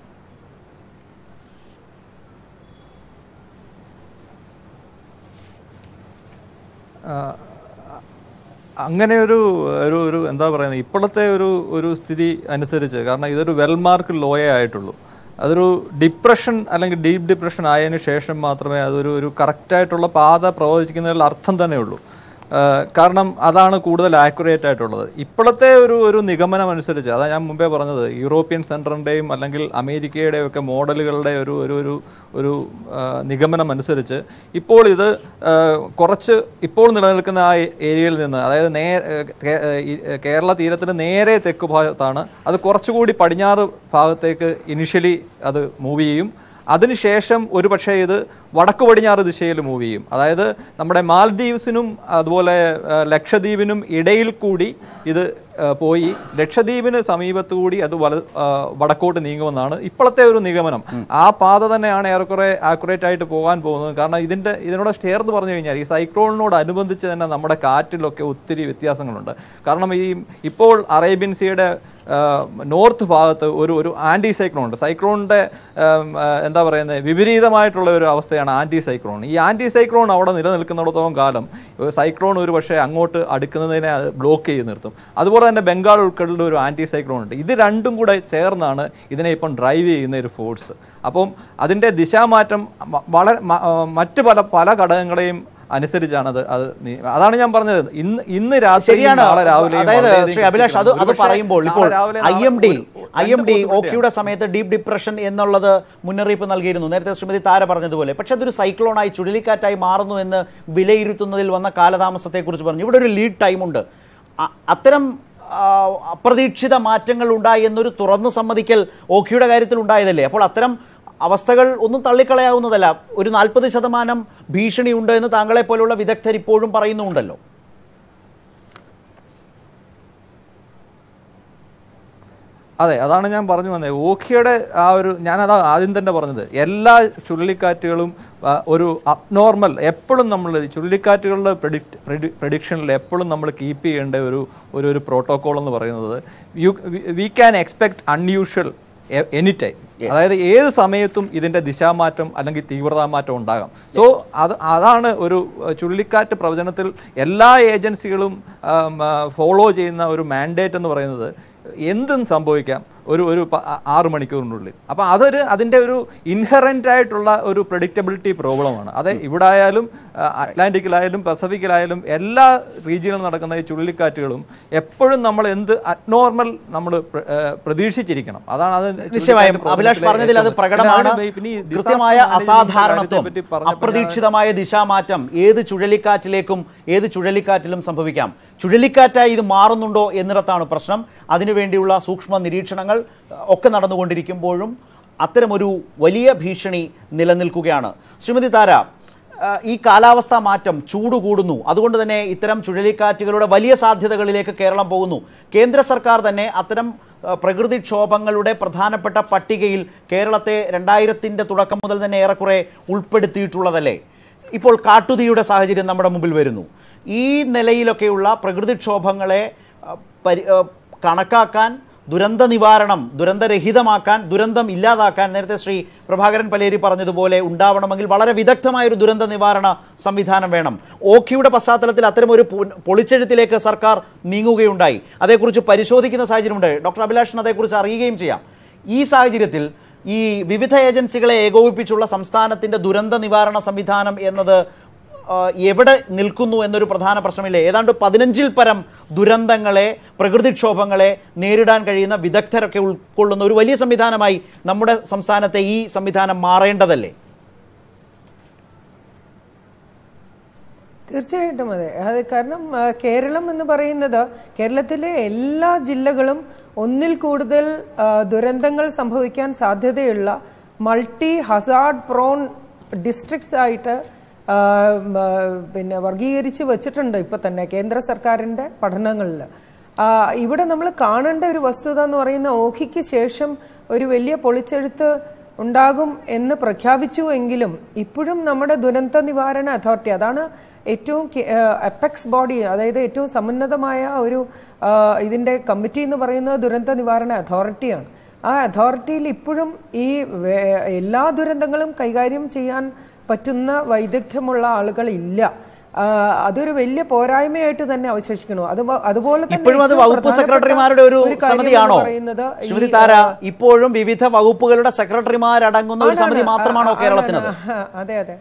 അങ്ങനെ ഒരു ഒരു ഒരു എന്താ പറയുന്നത് ഇപ്പോഴത്തെ ഒരു ഒരു സ്ഥിതി അനുസരിച്ച് കാരണം ഇതൊരു വെൽമാർക്ക് ലോയേ ആയിട്ടുള്ളൂ അതൊരു ഡിപ്രഷൻ അല്ലെങ്കിൽ ഡീപ്പ് ഡിപ്രഷൻ ആയതിനു ശേഷം മാത്രമേ അതൊരു ഒരു കറക്റ്റായിട്ടുള്ള പാത പ്രവചിക്കുന്നതിൽ അർത്ഥം തന്നെ ഉള്ളൂ ആ, കാരണം അതാണ് കൂടുതൽ ആക്യുറേറ്റ് ആയിട്ടുള്ളത് ഇപ്പോഴത്തെ ഒരു ഒരു നിഗമനം അനുസരിച്ച് അതാ ഞാൻ മുമ്പേ പറഞ്ഞത് യൂറോപ്യൻ സെൻറ്ററിൻ്റെയും അല്ലെങ്കിൽ അമേരിക്കയുടെയും ഒക്കെ മോഡലുകളുടെ ഒരു ഒരു ഒരു ഒരു ആ, നിഗമനം അനുസരിച്ച് ഇപ്പോൾ ഇത് ആ, കുറച്ച് ഇപ്പോൾ നിലനിൽക്കുന്ന ആ ഏരിയയിൽ നിന്ന് അതായത് നേ കേ- ഈ കേരള തീരത്തിന് നേരെ തെക്ക് ഭാഗത്താണ് അത് കുറച്ചുകൂടി പടിഞ്ഞാറ് ഭാഗത്തേക്ക് ഇനിഷ്യലി അത് മൂവ് ചെയ്യും അതിനുശേഷം ഒരു പക്ഷേ ഇത് വടക്ക് പടിഞ്ഞാറ് ദിശയിൽ മൂവ് ചെയ്യും അതായത് നമ്മുടെ മാൽദീവ്സിനും അതുപോലെ ആ, ലക്ഷദ്വീപിനും ഇടയിൽ കൂടി ഇത് ആ, പോയി ലക്ഷദ്വീപിന് സമീപത്ത് കൂടി അത് വല ആ, വടക്കോട്ട് നീങ്ങുമെന്നാണ് ഇപ്പോഴത്തെ ഒരു നിഗമനം ആ പാത തന്നെയാണ് ഏറെക്കുറെ ആക്യുറേറ്റ് ആയിട്ട് പോകാൻ പോകുന്നത് കാരണം ഇതിന്റെ ഇതിനോട് ചേർന്ന് പറഞ്ഞു കഴിഞ്ഞാൽ ഈ സൈക്ലോണിനോട് അനുബന്ധിച്ച് തന്നെ നമ്മുടെ കാറ്റിലൊക്കെ ഒത്തിരി വ്യത്യാസങ്ങളുണ്ട് കാരണം ഈ ഇപ്പോൾ അറേബ്യൻ സീയുടെ നോർത്ത് ഭാഗത്ത് ഒരു ഒരു ആന്റി സൈക്ലോൺ ഉണ്ട് സൈക്ലോണിന്റെ ആം, ആ, എന്താ പറയുന്നത് വിപരീതമായിട്ടുള്ള ഒരു അവസ്ഥയാണ് ആന്റി സൈക്ലോൺ ഈ ആന്റി സൈക്ലോൺ അവിടെ നിലനിൽക്കുന്നിടത്തോളം കാലം ഒരു സൈക്ലോൺ ഒരു പക്ഷേ അങ്ങോട്ട് അടുക്കുന്നതിനെ അത് ബ്ലോക്ക് ചെയ്ത് നിർത്തും അതുപോലെ തന്നെ ബംഗാൾ ഉൾക്കടലിൽ ഒരു ആന്റി സൈക്ലോൺ ഉണ്ട് ഇത് രണ്ടും കൂടെ ചേർന്നാണ് ഇതിനെ ഇപ്പം ഡ്രൈവ് ചെയ്യുന്ന ഒരു ഫോഴ്സ് അപ്പം അതിന്റെ ദിശാമാറ്റം മ- വളരെ മ- ആ, മറ്റ് പല പല ഘടകങ്ങളെയും അനുസരിച്ചാണ് അത് അത് നീ- അതാണ് ഞാൻ പറഞ്ഞത് ഇന്ന് ഇന്ന് രാത്രി ശരിയാണ് നാളെ രാവിലെ അതായത് ശ്രീ അഭിലാഷ് അത് അത് പറയുമ്പോൾ ഇപ്പോൾ I M D I M D ഓക്കിയുടെ സമയത്ത് ഡീപ് ഡിപ്രഷൻ എന്നുള്ളത് മുന്നറിയിപ്പ് നൽകിയിരുന്നു നേരത്തെ ശ്രീമതി താര പറഞ്ഞതുപോലെ പക്ഷെ അതൊരു സൈക്ലോണായി ചുഴലിക്കാറ്റായി മാറുന്നു എന്ന് വിലയിരുത്തുന്നതിൽ വന്ന കാലതാമസത്തെക്കുറിച്ച് പറഞ്ഞു ഇവിടെ ഒരു ലീഡ് ടൈമുണ്ട് അ- അത്തരം ആ, അപ്രതീക്ഷിത മാറ്റങ്ങൾ ഉണ്ടായി എന്നൊരു തുറന്നു സമ്മതിക്കൽ ഓഖിയുടെ കാര്യത്തിൽ ഉണ്ടായതല്ലേ അപ്പോൾ അത്തരം അവസ്ഥകൾ ഒന്നും തള്ളിക്കളയാവുന്നതല്ല ഒരു നാൽപ്പത് ശതമാനം ഭീഷണിയുണ്ട് എന്ന് താങ്കളെ പോലുള്ള വിദഗ്ധർ ഇപ്പോഴും പറയുന്നുണ്ടല്ലോ അതെ അതാണ് ഞാൻ പറഞ്ഞു വന്നത് ഓഖിയുടെ ആ ഒരു ഞാനതാ ആദ്യം തന്നെ പറഞ്ഞത് എല്ലാ ചുഴലിക്കാറ്റുകളും ആ, ഒരു അബ്നോർമൽ എപ്പോഴും നമ്മൾ ചുഴലിക്കാറ്റുകളുടെ പ്രഡിക്ട് പ്രഡിക്ഷനിൽ എപ്പോഴും നമ്മൾ കീപ്പ് ചെയ്യേണ്ട ഒരു ഒരു ഒരു പ്രോട്ടോകോൾ എന്ന് പറയുന്നത് you we can expect unusual any time അതായത് ഏത് സമയത്തും ഇതിന്റെ ദിശാമാറ്റം അല്ലെങ്കിൽ തീവ്രതാമാറ്റം ഉണ്ടാകാം സോ അത് അതാണ് ഒരു അഹ്, ചുഴലിക്കാറ്റ് പ്രവചനത്തിൽ എല്ലാ ഏജൻസികളും ഫോളോ ചെയ്യുന്ന ഒരു മാൻഡേറ്റ് എന്ന് പറയുന്നത് എന്തും സംഭവിക്കാം ഒരു ഒരു പ- ആ- ആറ് മണിക്കൂറിനുള്ളിൽ അപ്പം അതൊരു അതിൻ്റെ ഒരു ഇൻഹറൻ്റ് ആയിട്ടുള്ള ഒരു പ്രഡിക്റ്റബിലിറ്റി പ്രോബ്ലമാണ് അത് ഇവിടെ ആയാലും ആ, അറ്റ്ലാന്റിക്കിലായാലും പസഫിക്കിലായാലും എല്ലാ റീജിയനിലും നടക്കുന്ന ഈ ചുഴലിക്കാറ്റുകളും എപ്പോഴും നമ്മൾ എന്ത് അറ്റ്നോർമൽ നമ്മൾ പ്രതീക്ഷിച്ചിരിക്കണം അതാണ് അത് നിശ്ചയമായും ചുഴലിക്കാറ്റ് അഭിലാഷ് പ്രവചനത്തിലെ പറഞ്ഞതിൽ അത് ഏറ്റവും- പ്രകടമാണ് പിന്നെ പിന്നെ ഈ disaster കൃത്യമായ management അസാധാരണത്വം കാര്യത്തെപ്പറ്റി പറഞ്ഞപ്പോൾ ഞാൻ- അപ്രതീക്ഷിതമായ ദിശാമാറ്റം ഏത് ചുഴലിക്കാറ്റിലേക്കും ഏത് ചുഴലിക്കാറ്റിലും സംഭവിക്കാം ചുഴലിക്കാറ്റായി ഇത് മാറുന്നുണ്ടോ എന്നിടത്താണ് പ്രശ്നം അതിനുവേണ്ടിയുള്ള സൂക്ഷ്മ നിരീക്ഷണങ്ങൾ അഹ്, ഒക്കെ നടന്നുകൊണ്ടിരിക്കുമ്പോഴും അത്തരമൊരു വലിയ ഭീഷണി നിലനിൽക്കുകയാണ് ശ്രീമതി താര ആ, ഈ കാലാവസ്ഥാ മാറ്റം ചൂട് കൂടുന്നു അതുകൊണ്ട് തന്നെ ഇത്തരം ചുഴലിക്കാറ്റുകളുടെ വലിയ സാധ്യതകളിലേക്ക് കേരളം പോകുന്നു കേന്ദ്ര സർക്കാർ തന്നെ അത്തരം ആ, പ്രകൃതിക്ഷോഭങ്ങളുടെ പ്രധാനപ്പെട്ട പട്ടികയിൽ കേരളത്തെ രണ്ടായിരത്തിൻ്റെ തുടക്കം മുതൽ തന്നെ ഏറെക്കുറെ ഉൾപ്പെടുത്തിയിട്ടുള്ളതല്ലേ ഇപ്പോൾ കാട്ടുതീയുടെ സാഹചര്യം നമ്മുടെ മുമ്പിൽ വരുന്നു ഈ നിലയിലൊക്കെയുള്ള പ്രകൃതിക്ഷോഭങ്ങളെ ആ, പരി ആ, കണക്കാക്കാൻ ദുരന്ത നിവാരണം ദുരന്തരഹിതമാക്കാൻ ദുരന്തം ഇല്ലാതാക്കാൻ നേരത്തെ ശ്രീ പ്രഭാകരൻ പലേരി പറഞ്ഞതുപോലെ ഉണ്ടാവണമെങ്കിൽ വളരെ വിദഗ്ധമായ ഒരു ദുരന്ത നിവാരണ സംവിധാനം വേണം ഓഖിയുടെ പശ്ചാത്തലത്തിൽ അത്തരം ഒരു പു- പൊളിച്ചെഴുത്തിലേക്ക് സർക്കാർ നീങ്ങുകയുണ്ടായി അതേക്കുറിച്ച് പരിശോധിക്കുന്ന സാഹചര്യമുണ്ട് ഡോക്ടർ അഭിലാഷൻ അതേക്കുറിച്ച് അറിയുകയും ചെയ്യാം ഈ സാഹചര്യത്തിൽ ഈ വിവിധ ഏജൻസികളെ ഏകോപിപ്പിച്ചുള്ള സംസ്ഥാനത്തിന്റെ ദുരന്ത നിവാരണ സംവിധാനം എന്നത് ആ, എവിടെ നിൽക്കുന്നു എന്നൊരു പ്രധാന പ്രശ്നമില്ലേ ഏതാണ്ട് പതിനഞ്ചിൽ പരം ദുരന്തങ്ങളെ പ്രകൃതിക്ഷോഭങ്ങളെ നേരിടാൻ കഴിയുന്ന വിദഗ്ധരൊക്കെ ഉൾക്കൊള്ളുന്ന ഒരു വലിയ സംവിധാനമായി നമ്മുടെ സംസ്ഥാനത്തെ ഈ സംവിധാനം മാറേണ്ടതല്ലേ തീർച്ചയായിട്ടും അതെ അത് കാരണം ആ, കേരളം എന്ന് പറയുന്നത് കേരളത്തിലെ എല്ലാ ജില്ലകളും ഒന്നിൽ കൂടുതൽ ആ, ദുരന്തങ്ങൾ സംഭവിക്കാൻ സാധ്യതയുള്ള മൾട്ടി ഹസാർഡ് പ്രോൺ ഡിസ്ട്രിക്ട്സ് ആയിട്ട് ആ, ഉം, ആ, പിന്നെ വർഗീകരിച്ച് വെച്ചിട്ടുണ്ട് ഇപ്പൊ തന്നെ കേന്ദ്ര സർക്കാരിന്റെ പഠനങ്ങളിൽ ആ, ഇവിടെ നമ്മൾ കാണേണ്ട ഒരു വസ്തുത എന്ന് പറയുന്ന ഓഖിക്ക് ശേഷം ഒരു വലിയ പൊളിച്ചെഴുത്ത് ഉണ്ടാകും എന്ന് പ്രഖ്യാപിച്ചു എങ്കിലും ഇപ്പോഴും നമ്മുടെ ദുരന്ത നിവാരണ അതോറിറ്റി അതാണ് ഏറ്റവും അപ്പെക്സ് ബോഡി അതായത് ഏറ്റവും സമുന്നതമായ ഒരു ആ, ഇതിന്റെ കമ്മിറ്റി എന്ന് പറയുന്നത് ദുരന്ത നിവാരണ അതോറിറ്റിയാണ് ആ അതോറിറ്റിയിൽ ഇപ്പോഴും ഈ വേ- എല്ലാ ദുരന്തങ്ങളും കൈകാര്യം ചെയ്യാൻ പറ്റുന്ന വൈദഗ്ധ്യമുള്ള ആളുകളില്ല ആ, അതൊരു വലിയ പോരായ്മയായിട്ട് തന്നെ അവശേഷിക്കുന്നു അത് അതുപോലെ തന്നെ ഇപ്പോഴും അത് ഏറ്റവും വകുപ്പ് പ്രധാനപ്പെട്ട സെക്രട്ടറിമാരുടെ ഒരു ഒരു കാര്യം എന്ന് സമിതിയാണോ പറയുന്നത് ഈ, ശ്രീമതി താര ഇപ്പോഴും വിവിധ വകുപ്പുകളുടെ സെക്രട്ടറിമാരടങ്ങുന്ന ഒരു സമിതി ആണ്, മാത്രമാണോ ആണ്, കേരളത്തിനത് ആണ്. അതെ അതെ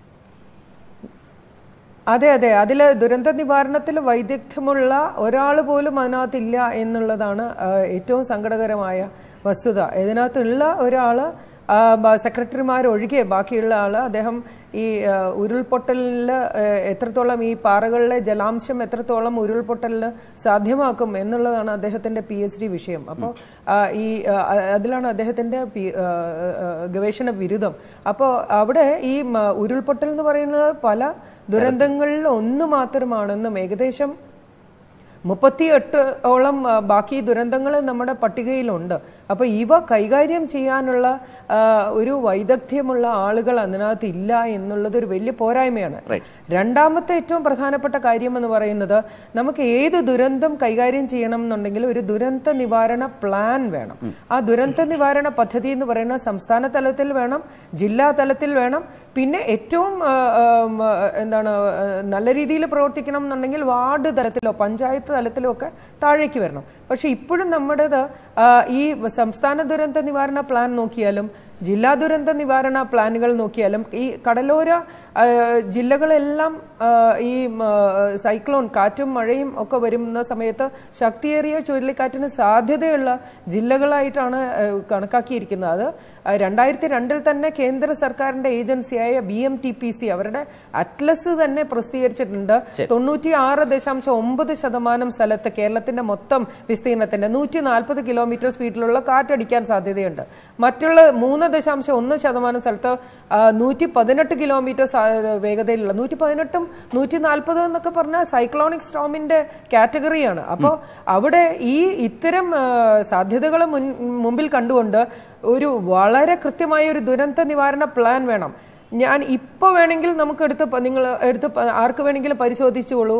അതെ അതെ അതില് ദുരന്ത നിവാരണത്തിൽ വൈദഗ്ധ്യമുള്ള ഒരാൾ പോലും അതിനകത്തില്ല എന്നുള്ളതാണ് ആ, ഏറ്റവും സങ്കടകരമായ വസ്തുത ഇതിനകത്തുള്ള ഒരാള് ആ, ബ- സെക്രട്ടറിമാരൊഴികെ ബാക്കിയുള്ള ആള് അദ്ദേഹം ഈ ആ, ഉരുൾപൊട്ടലില് ആ, എത്രത്തോളം ഈ പാറകളിലെ ജലാംശം എത്രത്തോളം ഉരുൾപൊട്ടലിന് സാധ്യമാക്കും എന്നുള്ളതാണ് അദ്ദേഹത്തിന്റെ പി എച്ച് ഡി വിഷയം അപ്പോൾ ഈ ആ, അതിലാണ് അദ്ദേഹത്തിന്റെ പി- ആ, ആ, ഗവേഷണ ബിരുദം അപ്പോൾ അവിടെ ഈ മ- ഉരുൾപൊട്ടൽ എന്ന് പറയുന്നത് പല ദുരന്തങ്ങളിൽ ഒന്ന് മാത്രമാണെന്നും ഏകദേശം മുപ്പത്തിയെട്ട് ഓളം ആ, ബാക്കി ദുരന്തങ്ങൾ നമ്മുടെ പട്ടികയിലുണ്ട് അപ്പൊ ഇവ കൈകാര്യം ചെയ്യാനുള്ള ആ, ഒരു വൈദഗ്ധ്യമുള്ള ആളുകൾ അതിനകത്ത് ഇല്ല എന്നുള്ളത് ഒരു വലിയ പോരായ്മയാണ് രണ്ടാമത്തെ ഏറ്റവും പ്രധാനപ്പെട്ട കാര്യം എന്ന് പറയുന്നത് നമുക്ക് ഏത് ദുരന്തം കൈകാര്യം ചെയ്യണം എന്നുണ്ടെങ്കിൽ ഒരു ദുരന്ത നിവാരണ പ്ലാൻ വേണം ആ ദുരന്ത നിവാരണ പദ്ധതി എന്ന് പറയുന്നത് സംസ്ഥാന തലത്തിൽ വേണം ജില്ലാ തലത്തിൽ വേണം പിന്നെ ഏറ്റവും ആ, ആ, ഉം, ആ, എന്താണ് ആ, നല്ല രീതിയിൽ പ്രവർത്തിക്കണം എന്നുണ്ടെങ്കിൽ വാർഡ് തലത്തിലോ പഞ്ചായത്ത് തലത്തിലോ ഒക്കെ താഴേക്ക് വരണം പക്ഷെ ഇപ്പോഴും നമ്മുടേത് ആ, ഈ സംസ്ഥാന ദുരന്ത നിവാരണ പ്ലാൻ നോക്കിയാലും ജില്ലാ ദുരന്ത നിവാരണ പ്ലാനുകൾ നോക്കിയാലും ഈ കടലോര ആ, ജില്ലകളെല്ലാം ആ, ഈ ആ, സൈക്ലോൺ കാറ്റും മഴയും ഒക്കെ വരുന്ന സമയത്ത് ശക്തിയേറിയ ചുഴലിക്കാറ്റിന് സാധ്യതയുള്ള ജില്ലകളായിട്ടാണ് ആ, കണക്കാക്കിയിരിക്കുന്നത് അത് രണ്ടായിരത്തി രണ്ടിൽ തന്നെ കേന്ദ്ര സർക്കാരിന്റെ ഏജൻസിയായ B M T P C അവരുടെ അറ്റ്ലസ് തന്നെ പ്രസിദ്ധീകരിച്ചിട്ടുണ്ട് തൊണ്ണൂറ്റി ആറ് ദശാംശം ഒമ്പത് ശതമാനം സ്ഥലത്ത് കേരളത്തിന്റെ മൊത്തം വിസ്തീർണത്തിന്റെ നൂറ്റി നാൽപ്പത് കിലോമീറ്റർ സ്പീഡിലുള്ള കാറ്റടിക്കാൻ സാധ്യതയുണ്ട് മറ്റുള്ള മൂന്ന് ദശാംശം ഒന്ന് ശതമാനം സ്ഥലത്ത് നൂറ്റി പതിനെട്ട് കിലോമീറ്റർ സാ- വേഗതയിലുള്ള നൂറ്റി പതിനെട്ടും നൂറ്റി നാൽപ്പത് എന്നൊക്കെ പറഞ്ഞാൽ സൈക്ലോണിക് സ്റ്റോമിന്റെ കാറ്റഗറിയാണ് അപ്പോൾ അവിടെ ഈ ഇത്തരം ആ, സാധ്യതകൾ മുൻ മുമ്പിൽ കണ്ടുകൊണ്ട് ഒരു വളരെ കൃത്യമായ ഒരു ദുരന്ത നിവാരണ പ്ലാൻ വേണം ഞാൻ ഇപ്പൊ വേണമെങ്കിൽ നമുക്ക് എടുത്ത് പ- നിങ്ങൾ എടുത്ത് പ- ആർക്ക് വേണമെങ്കിലും പരിശോധിച്ചുകൊള്ളൂ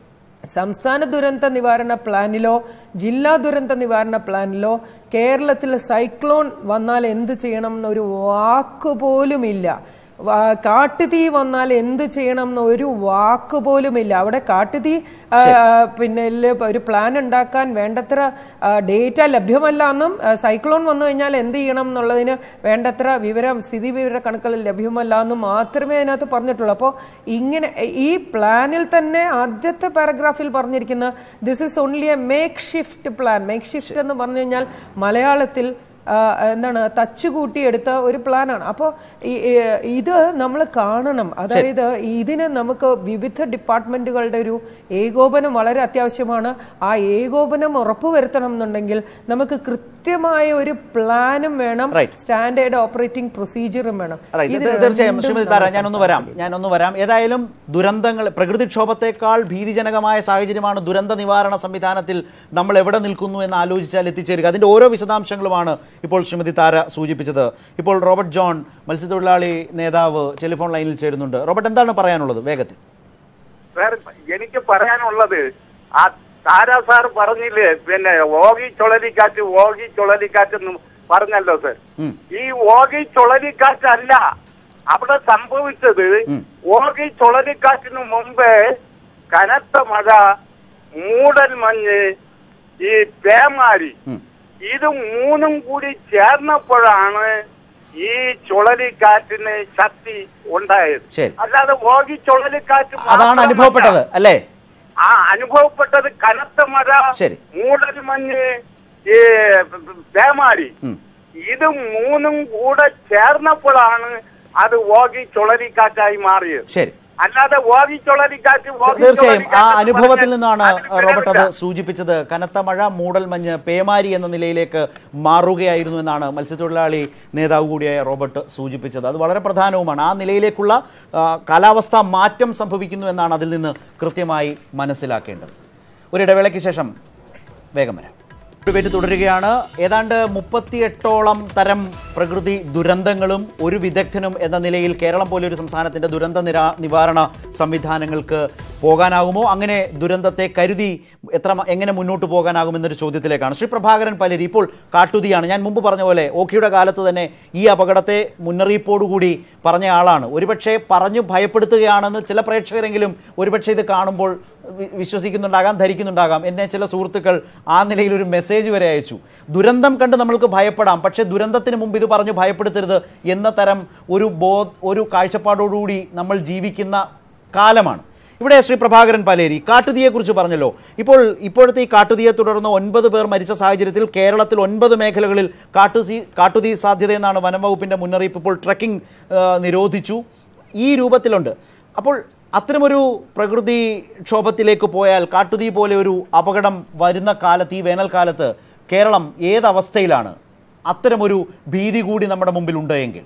സംസ്ഥാന ദുരന്ത നിവാരണ പ്ലാനിലോ ജില്ലാ ദുരന്ത നിവാരണ പ്ലാനിലോ കേരളത്തിൽ സൈക്ലോൺ വന്നാൽ എന്ത് ചെയ്യണം എന്നൊരു വാക്ക് പോലുമില്ല വാ- കാട്ടുതീ വന്നാൽ എന്ത് ചെയ്യണം എന്ന് ഒരു വാക്ക് പോലുമില്ല അവിടെ കാട്ടുതീ ആ, പിന്നെ ല് ഒരു പ്ലാൻ ഉണ്ടാക്കാൻ വേണ്ടത്ര ഡേറ്റ ലഭ്യമല്ല എന്നും ആ, സൈക്ലോൺ വന്നു കഴിഞ്ഞാൽ എന്ത് ചെയ്യണം എന്നുള്ളതിന് വേണ്ടത്ര വിവരം സ്ഥിതി വിവര കണക്കുകൾ ലഭ്യമല്ല എന്നും മാത്രമേ അതിനകത്ത് പറഞ്ഞിട്ടുള്ളൂ അപ്പോൾ ഇങ്ങനെ ഈ പ്ലാനിൽ തന്നെ ആദ്യത്തെ പാരഗ്രാഫിൽ പറഞ്ഞിരിക്കുന്ന this is only a makeshift plan makeshift എന്ന് പറഞ്ഞു കഴിഞ്ഞാൽ മലയാളത്തിൽ ആ, എന്താണ് തച്ചുകൂട്ടി എടുത്ത ഒരു പ്ലാനാണ് അപ്പോൾ ഇത് നമ്മൾ കാണണം അതായത് ഇതിന് നമുക്ക് വിവിധ ഡിപ്പാർട്ട്മെന്റുകളുടെ ഒരു ഏകോപനം വളരെ അത്യാവശ്യമാണ് ആ ഏകോപനം ഉറപ്പുവരുത്തണം എന്നുണ്ടെങ്കിൽ നമുക്ക് കൃത്യമായ ഒരു പ്ലാനും വേണം Right. സ്റ്റാൻഡേർഡ് ഓപ്പറേറ്റിംഗ് പ്രൊസീജിയറും വേണം Right. ഇത് തീർ- തീർച്ചയായും രണ്ടും ശ്രീമതി നമ്മൾ താര ഞാനൊന്ന് വരാം ഞാനൊന്ന് വരാം ഏതായാലും ദുരന്തങ്ങൾ പ്രകൃതിക്ഷോഭത്തെക്കാൾ ഭീതിജനകമായ സാഹചര്യമാണ് ദുരന്ത നിവാരണ സംവിധാനത്തിൽ നമ്മൾ എവിടെ നിൽക്കുന്നു എന്ന് ആലോചിച്ചാൽ എത്തിച്ചേരുക അതിന്റെ ഓരോ വിശദാംശങ്ങളുമാണ് ഇപ്പോൾ ശ്രീമതി താര സൂചിപ്പിച്ചത് ഇപ്പോൾ റോബർട്ട് ജോൺ മത്സ്യത്തൊഴിലാളി നേതാവ് ടെലിഫോൺ ലൈനിൽ ചേരുന്നുണ്ട് റോബർട്ട് എന്താണ് പറയാനുള്ളത് വേഗത്തിൽ സാർ എനിക്ക് പറയാനുള്ളത് ആ താരാ സാർ പറഞ്ഞില്ലേ പിന്നെ ഓഗി ചുഴലിക്കാറ്റ് ഓഗി ചുഴലിക്കാറ്റ് എന്ന് പറഞ്ഞല്ലോ സർ ഉം. ഈ ഓഗി ചുഴലിക്കാറ്റല്ല അവിടെ സംഭവിച്ചത് ഓഗി ചുഴലിക്കാറ്റിന് മുമ്പേ കനത്ത മഴ മൂടൽ മഞ്ഞ് ഈ പേമാരി ഉം. ഇത് മൂന്നും കൂടി ചേർന്നപ്പോഴാണ് ഈ ചുഴലിക്കാറ്റിന് ശക്തി ഉണ്ടായത് ശരി. അല്ലാതെ ഓഗി ചുഴലിക്കാറ്റ് അതാണ് മാത്രമല്ല. അനുഭവപ്പെട്ടത് അല്ലേ ആ അനുഭവപ്പെട്ടത് കനത്ത മഴ ശരി. മൂടൽ മഞ്ഞ് ഈ പേമാരി ഉം. ഇത് മൂന്നും കൂടെ ചേർന്നപ്പോഴാണ് അത് ഓഗി ചുഴലിക്കാറ്റായി മാറിയത് ശരി അല്ലാതെ ഓഗി ചുഴലിക്കാറ്റ് ഓഗി തീർച്ചയായും ആ ചുഴലിക്കാറ്റ് എന്ന് അനുഭവത്തിൽ പറഞ്ഞാൽ നിന്നാണ് അതിന് റോബർട്ട് അത് വിലയില്ല. സൂചിപ്പിച്ചത് കനത്ത മഴ മൂടൽമഞ്ഞ് പേമാരി എന്ന നിലയിലേക്ക് മാറുകയായിരുന്നു എന്നാണ് മത്സ്യത്തൊഴിലാളി നേതാവ് കൂടിയായ റോബർട്ട് സൂചിപ്പിച്ചത് അത് വളരെ പ്രധാനവുമാണ് ആ നിലയിലേക്കുള്ള ആ, കാലാവസ്ഥാ മാറ്റം സംഭവിക്കുന്നു എന്നാണ് അതിൽ നിന്ന് കൃത്യമായി മനസ്സിലാക്കേണ്ടത് ഒരിടവേളയ്ക്ക് ശേഷം വേഗം വരാം ഡിബേറ്റ് തുടരുകയാണ് ഏതാണ്ട് മുപ്പത്തിയെട്ടോളം തരം പ്രകൃതി ദുരന്തങ്ങളും ഒരു വിദഗ്ധനും എന്ന നിലയിൽ കേരളം പോലെ ഒരു സംസ്ഥാനത്തിന്റെ ദുരന്ത നിരാ നിവാരണ സംവിധാനങ്ങൾക്ക് പോകാനാകുമോ അങ്ങനെ ദുരന്തത്തെ കരുതി എത്ര മ- എങ്ങനെ മുന്നോട്ട് പോകാനാകുമെന്നൊരു ചോദ്യത്തിലേക്കാണ് ശ്രീ പ്രഭാകരൻ പലരി ഇപ്പോൾ കാട്ടുതീയാണ് ഞാൻ മുമ്പ് പറഞ്ഞ പോലെ ഓഖിയുടെ കാലത്ത് തന്നെ ഈ അപകടത്തെ മുന്നറിയിപ്പോടുകൂടി പറഞ്ഞ ആളാണ് ഒരുപക്ഷെ പറഞ്ഞു ഭയപ്പെടുത്തുകയാണെന്ന് ചില പ്രേക്ഷകരെങ്കിലും ഒരുപക്ഷെ ഇത് കാണുമ്പോൾ വി- വിശ്വസിക്കുന്നുണ്ടാകാം ധരിക്കുന്നുണ്ടാകാം എന്നെ ചില സുഹൃത്തുക്കൾ ആ നിലയിൽ ഒരു മെസ്സേജ് വരെ അയച്ചു ദുരന്തം കണ്ട് നമ്മൾക്ക് ഭയപ്പെടാം പക്ഷേ ദുരന്തത്തിന് മുമ്പ് ഇത് പറഞ്ഞു ഭയപ്പെടുത്തരുത് എന്ന തരം ഒരു ബോ ഒരു കാഴ്ചപ്പാടോടുകൂടി നമ്മൾ ജീവിക്കുന്ന കാലമാണ് ഇവിടെ ശ്രീ പ്രഭാകരൻ പാലേരി കാട്ടുതീയെക്കുറിച്ച് പറഞ്ഞല്ലോ ഇപ്പോൾ ഇപ്പോഴത്തെ ഈ കാട്ടുതീയെ തുടർന്ന് ഒൻപത് പേർ മരിച്ച സാഹചര്യത്തിൽ കേരളത്തിൽ ഒൻപത് മേഖലകളിൽ കാട്ടുതീ കാട്ടുതീ സാധ്യതയെന്നാണ് വനം വകുപ്പിന്റെ മുന്നറിയിപ്പ് ഇപ്പോൾ ട്രക്കിംഗ് ആ, നിരോധിച്ചു ഈ രൂപത്തിലുണ്ട് അപ്പോൾ അത്തരമൊരു പ്രകൃതി ക്ഷോഭത്തിലേക്ക് പോയാൽ കാട്ടുതീ പോലെ ഒരു അപകടം വരുന്ന കാലത്ത് ഈ വേനൽക്കാലത്ത് കേരളം ഏതവസ്ഥയിലാണ് അത്തരമൊരു ഭീതി കൂടി നമ്മുടെ മുമ്പിൽ ഉണ്ട് എങ്കിൽ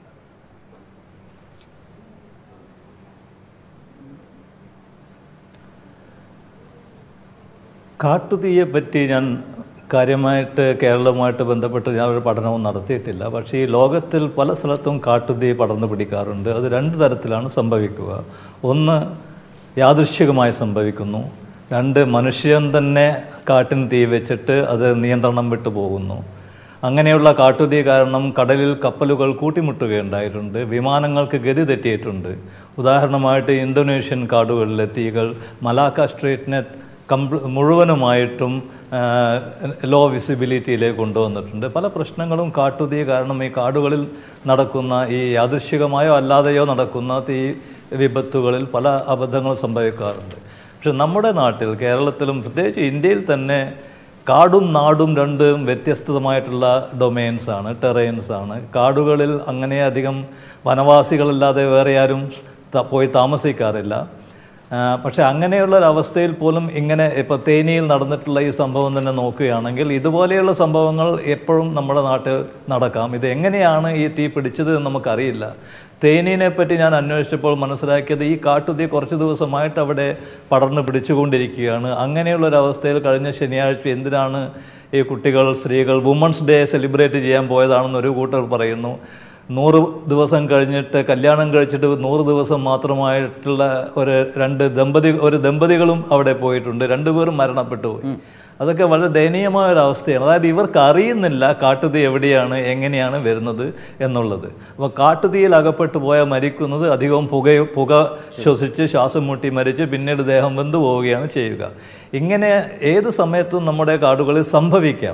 കാട്ടുതീയെ പറ്റി ഞാൻ കാര്യമായിട്ട് കേരളവുമായിട്ട് ബന്ധപ്പെട്ട് ഞാൻ ഒരു പഠനവും നടത്തിയിട്ടില്ല പക്ഷേ ഈ ലോകത്തിൽ പല സ്ഥലത്തും കാട്ടുതീ പടർന്നു പിടിക്കാറുണ്ട് അത് രണ്ട് തരത്തിലാണ് സംഭവിക്കുക ഒന്ന് യാദൃശ്ചികമായി സംഭവിക്കുന്നു രണ്ട് മനുഷ്യൻ തന്നെ കാട്ടിന് തീ വെച്ചിട്ട് അത് നിയന്ത്രണം വിട്ടു പോകുന്നു അങ്ങനെയുള്ള കാട്ടുതീ കാരണം കടലിൽ കപ്പലുകൾ കൂട്ടിമുട്ടുകയുണ്ടായിട്ടുണ്ട് വിമാനങ്ങൾക്ക് ഗതി തെറ്റിയിട്ടുണ്ട് ഉദാഹരണമായിട്ട് ഇന്തോനേഷ്യൻ കാടുകളിലെ തീകൾ മലാക്ക സ്ട്രീറ്റിനെ കംപ്ല മുഴുവനുമായിട്ടും ലോ വിസിബിലിറ്റിയിലേക്ക് കൊണ്ടുവന്നിട്ടുണ്ട് പല പ്രശ്നങ്ങളും കാട്ടുതീ കാരണം ഈ കാടുകളിൽ നടക്കുന്ന ഈ യാദൃശികമായോ അല്ലാതെയോ നടക്കുന്ന തീ വിപത്തുകളിൽ പല അബദ്ധങ്ങളും സംഭവിക്കാറുണ്ട് പക്ഷെ നമ്മുടെ നാട്ടിൽ കേരളത്തിലും പ്രത്യേകിച്ച് ഇന്ത്യയിൽ തന്നെ കാടും നാടും രണ്ടും വ്യത്യസ്തമായിട്ടുള്ള ഡൊമെയിൻസ് ആണ് ടെറൈൻസ് ആണ് കാടുകളിൽ അങ്ങനെ അധികം വനവാസികളല്ലാതെ വേറെ ആരും ത- പോയി താമസിക്കാറില്ല ആ, പക്ഷെ അങ്ങനെയുള്ള ഒരു അവസ്ഥയിൽ പോലും ഇങ്ങനെ ഇപ്പോൾ തേനിയിൽ നടന്നിട്ടുള്ള ഈ സംഭവം തന്നെ നോക്കുകയാണെങ്കിൽ ഇതുപോലെയുള്ള സംഭവങ്ങൾ എപ്പോഴും നമ്മുടെ നാട്ടിൽ നടക്കാം ഇത് എങ്ങനെയാണ് ഈ തീ പിടിച്ചത് എന്ന് നമുക്കറിയില്ല തേനീനെ പറ്റി ഞാൻ അന്വേഷിച്ചപ്പോൾ മനസ്സിലാക്കിയത് ഈ കാട്ടുതീ കുറച്ച് ദിവസമായിട്ട് അവിടെ പടർന്ന് പിടിച്ചുകൊണ്ടിരിക്കുകയാണ് അങ്ങനെയുള്ള ഒരു അവസ്ഥയിൽ കഴിഞ്ഞ ശനിയാഴ്ച എന്തിനാണ് ഈ കുട്ടികൾ സ്ത്രീകൾ വുമൺസ് ഡേ സെലിബ്രേറ്റ് ചെയ്യാൻ പോയതാണെന്ന് ഒരു കൂട്ടർ പറയുന്നു നൂറ് ദിവസം കഴിഞ്ഞിട്ട് കല്യാണം കഴിച്ചിട്ട് നൂറ് ദിവസം മാത്രമായിട്ടുള്ള ഒരു രണ്ട് ദമ്പതി ഒരു ദമ്പതികളും അവിടെ പോയിട്ടുണ്ട് രണ്ടുപേരും മരണപ്പെട്ടു പോയി അതൊക്കെ വളരെ ദയനീയമായ ഒരു അവസ്ഥയാണ് അതായത് ഇവർക്ക് അറിയുന്നില്ല കാട്ടുതീ എവിടെയാണ് എങ്ങനെയാണ് വരുന്നത് എന്നുള്ളത് അപ്പോൾ കാട്ടുതീയിൽ അകപ്പെട്ടു പോയാൽ മരിക്കുന്നത് അധികവും പുക പുക ശ്വസിച്ച് ശ്വാസം മുട്ടി മരിച്ച് പിന്നീട് ദേഹം വെന്തു പോവുകയാണ് ചെയ്യുക ഇങ്ങനെ ഏത് സമയത്തും നമ്മുടെ കാടുകളിൽ സംഭവിക്കാം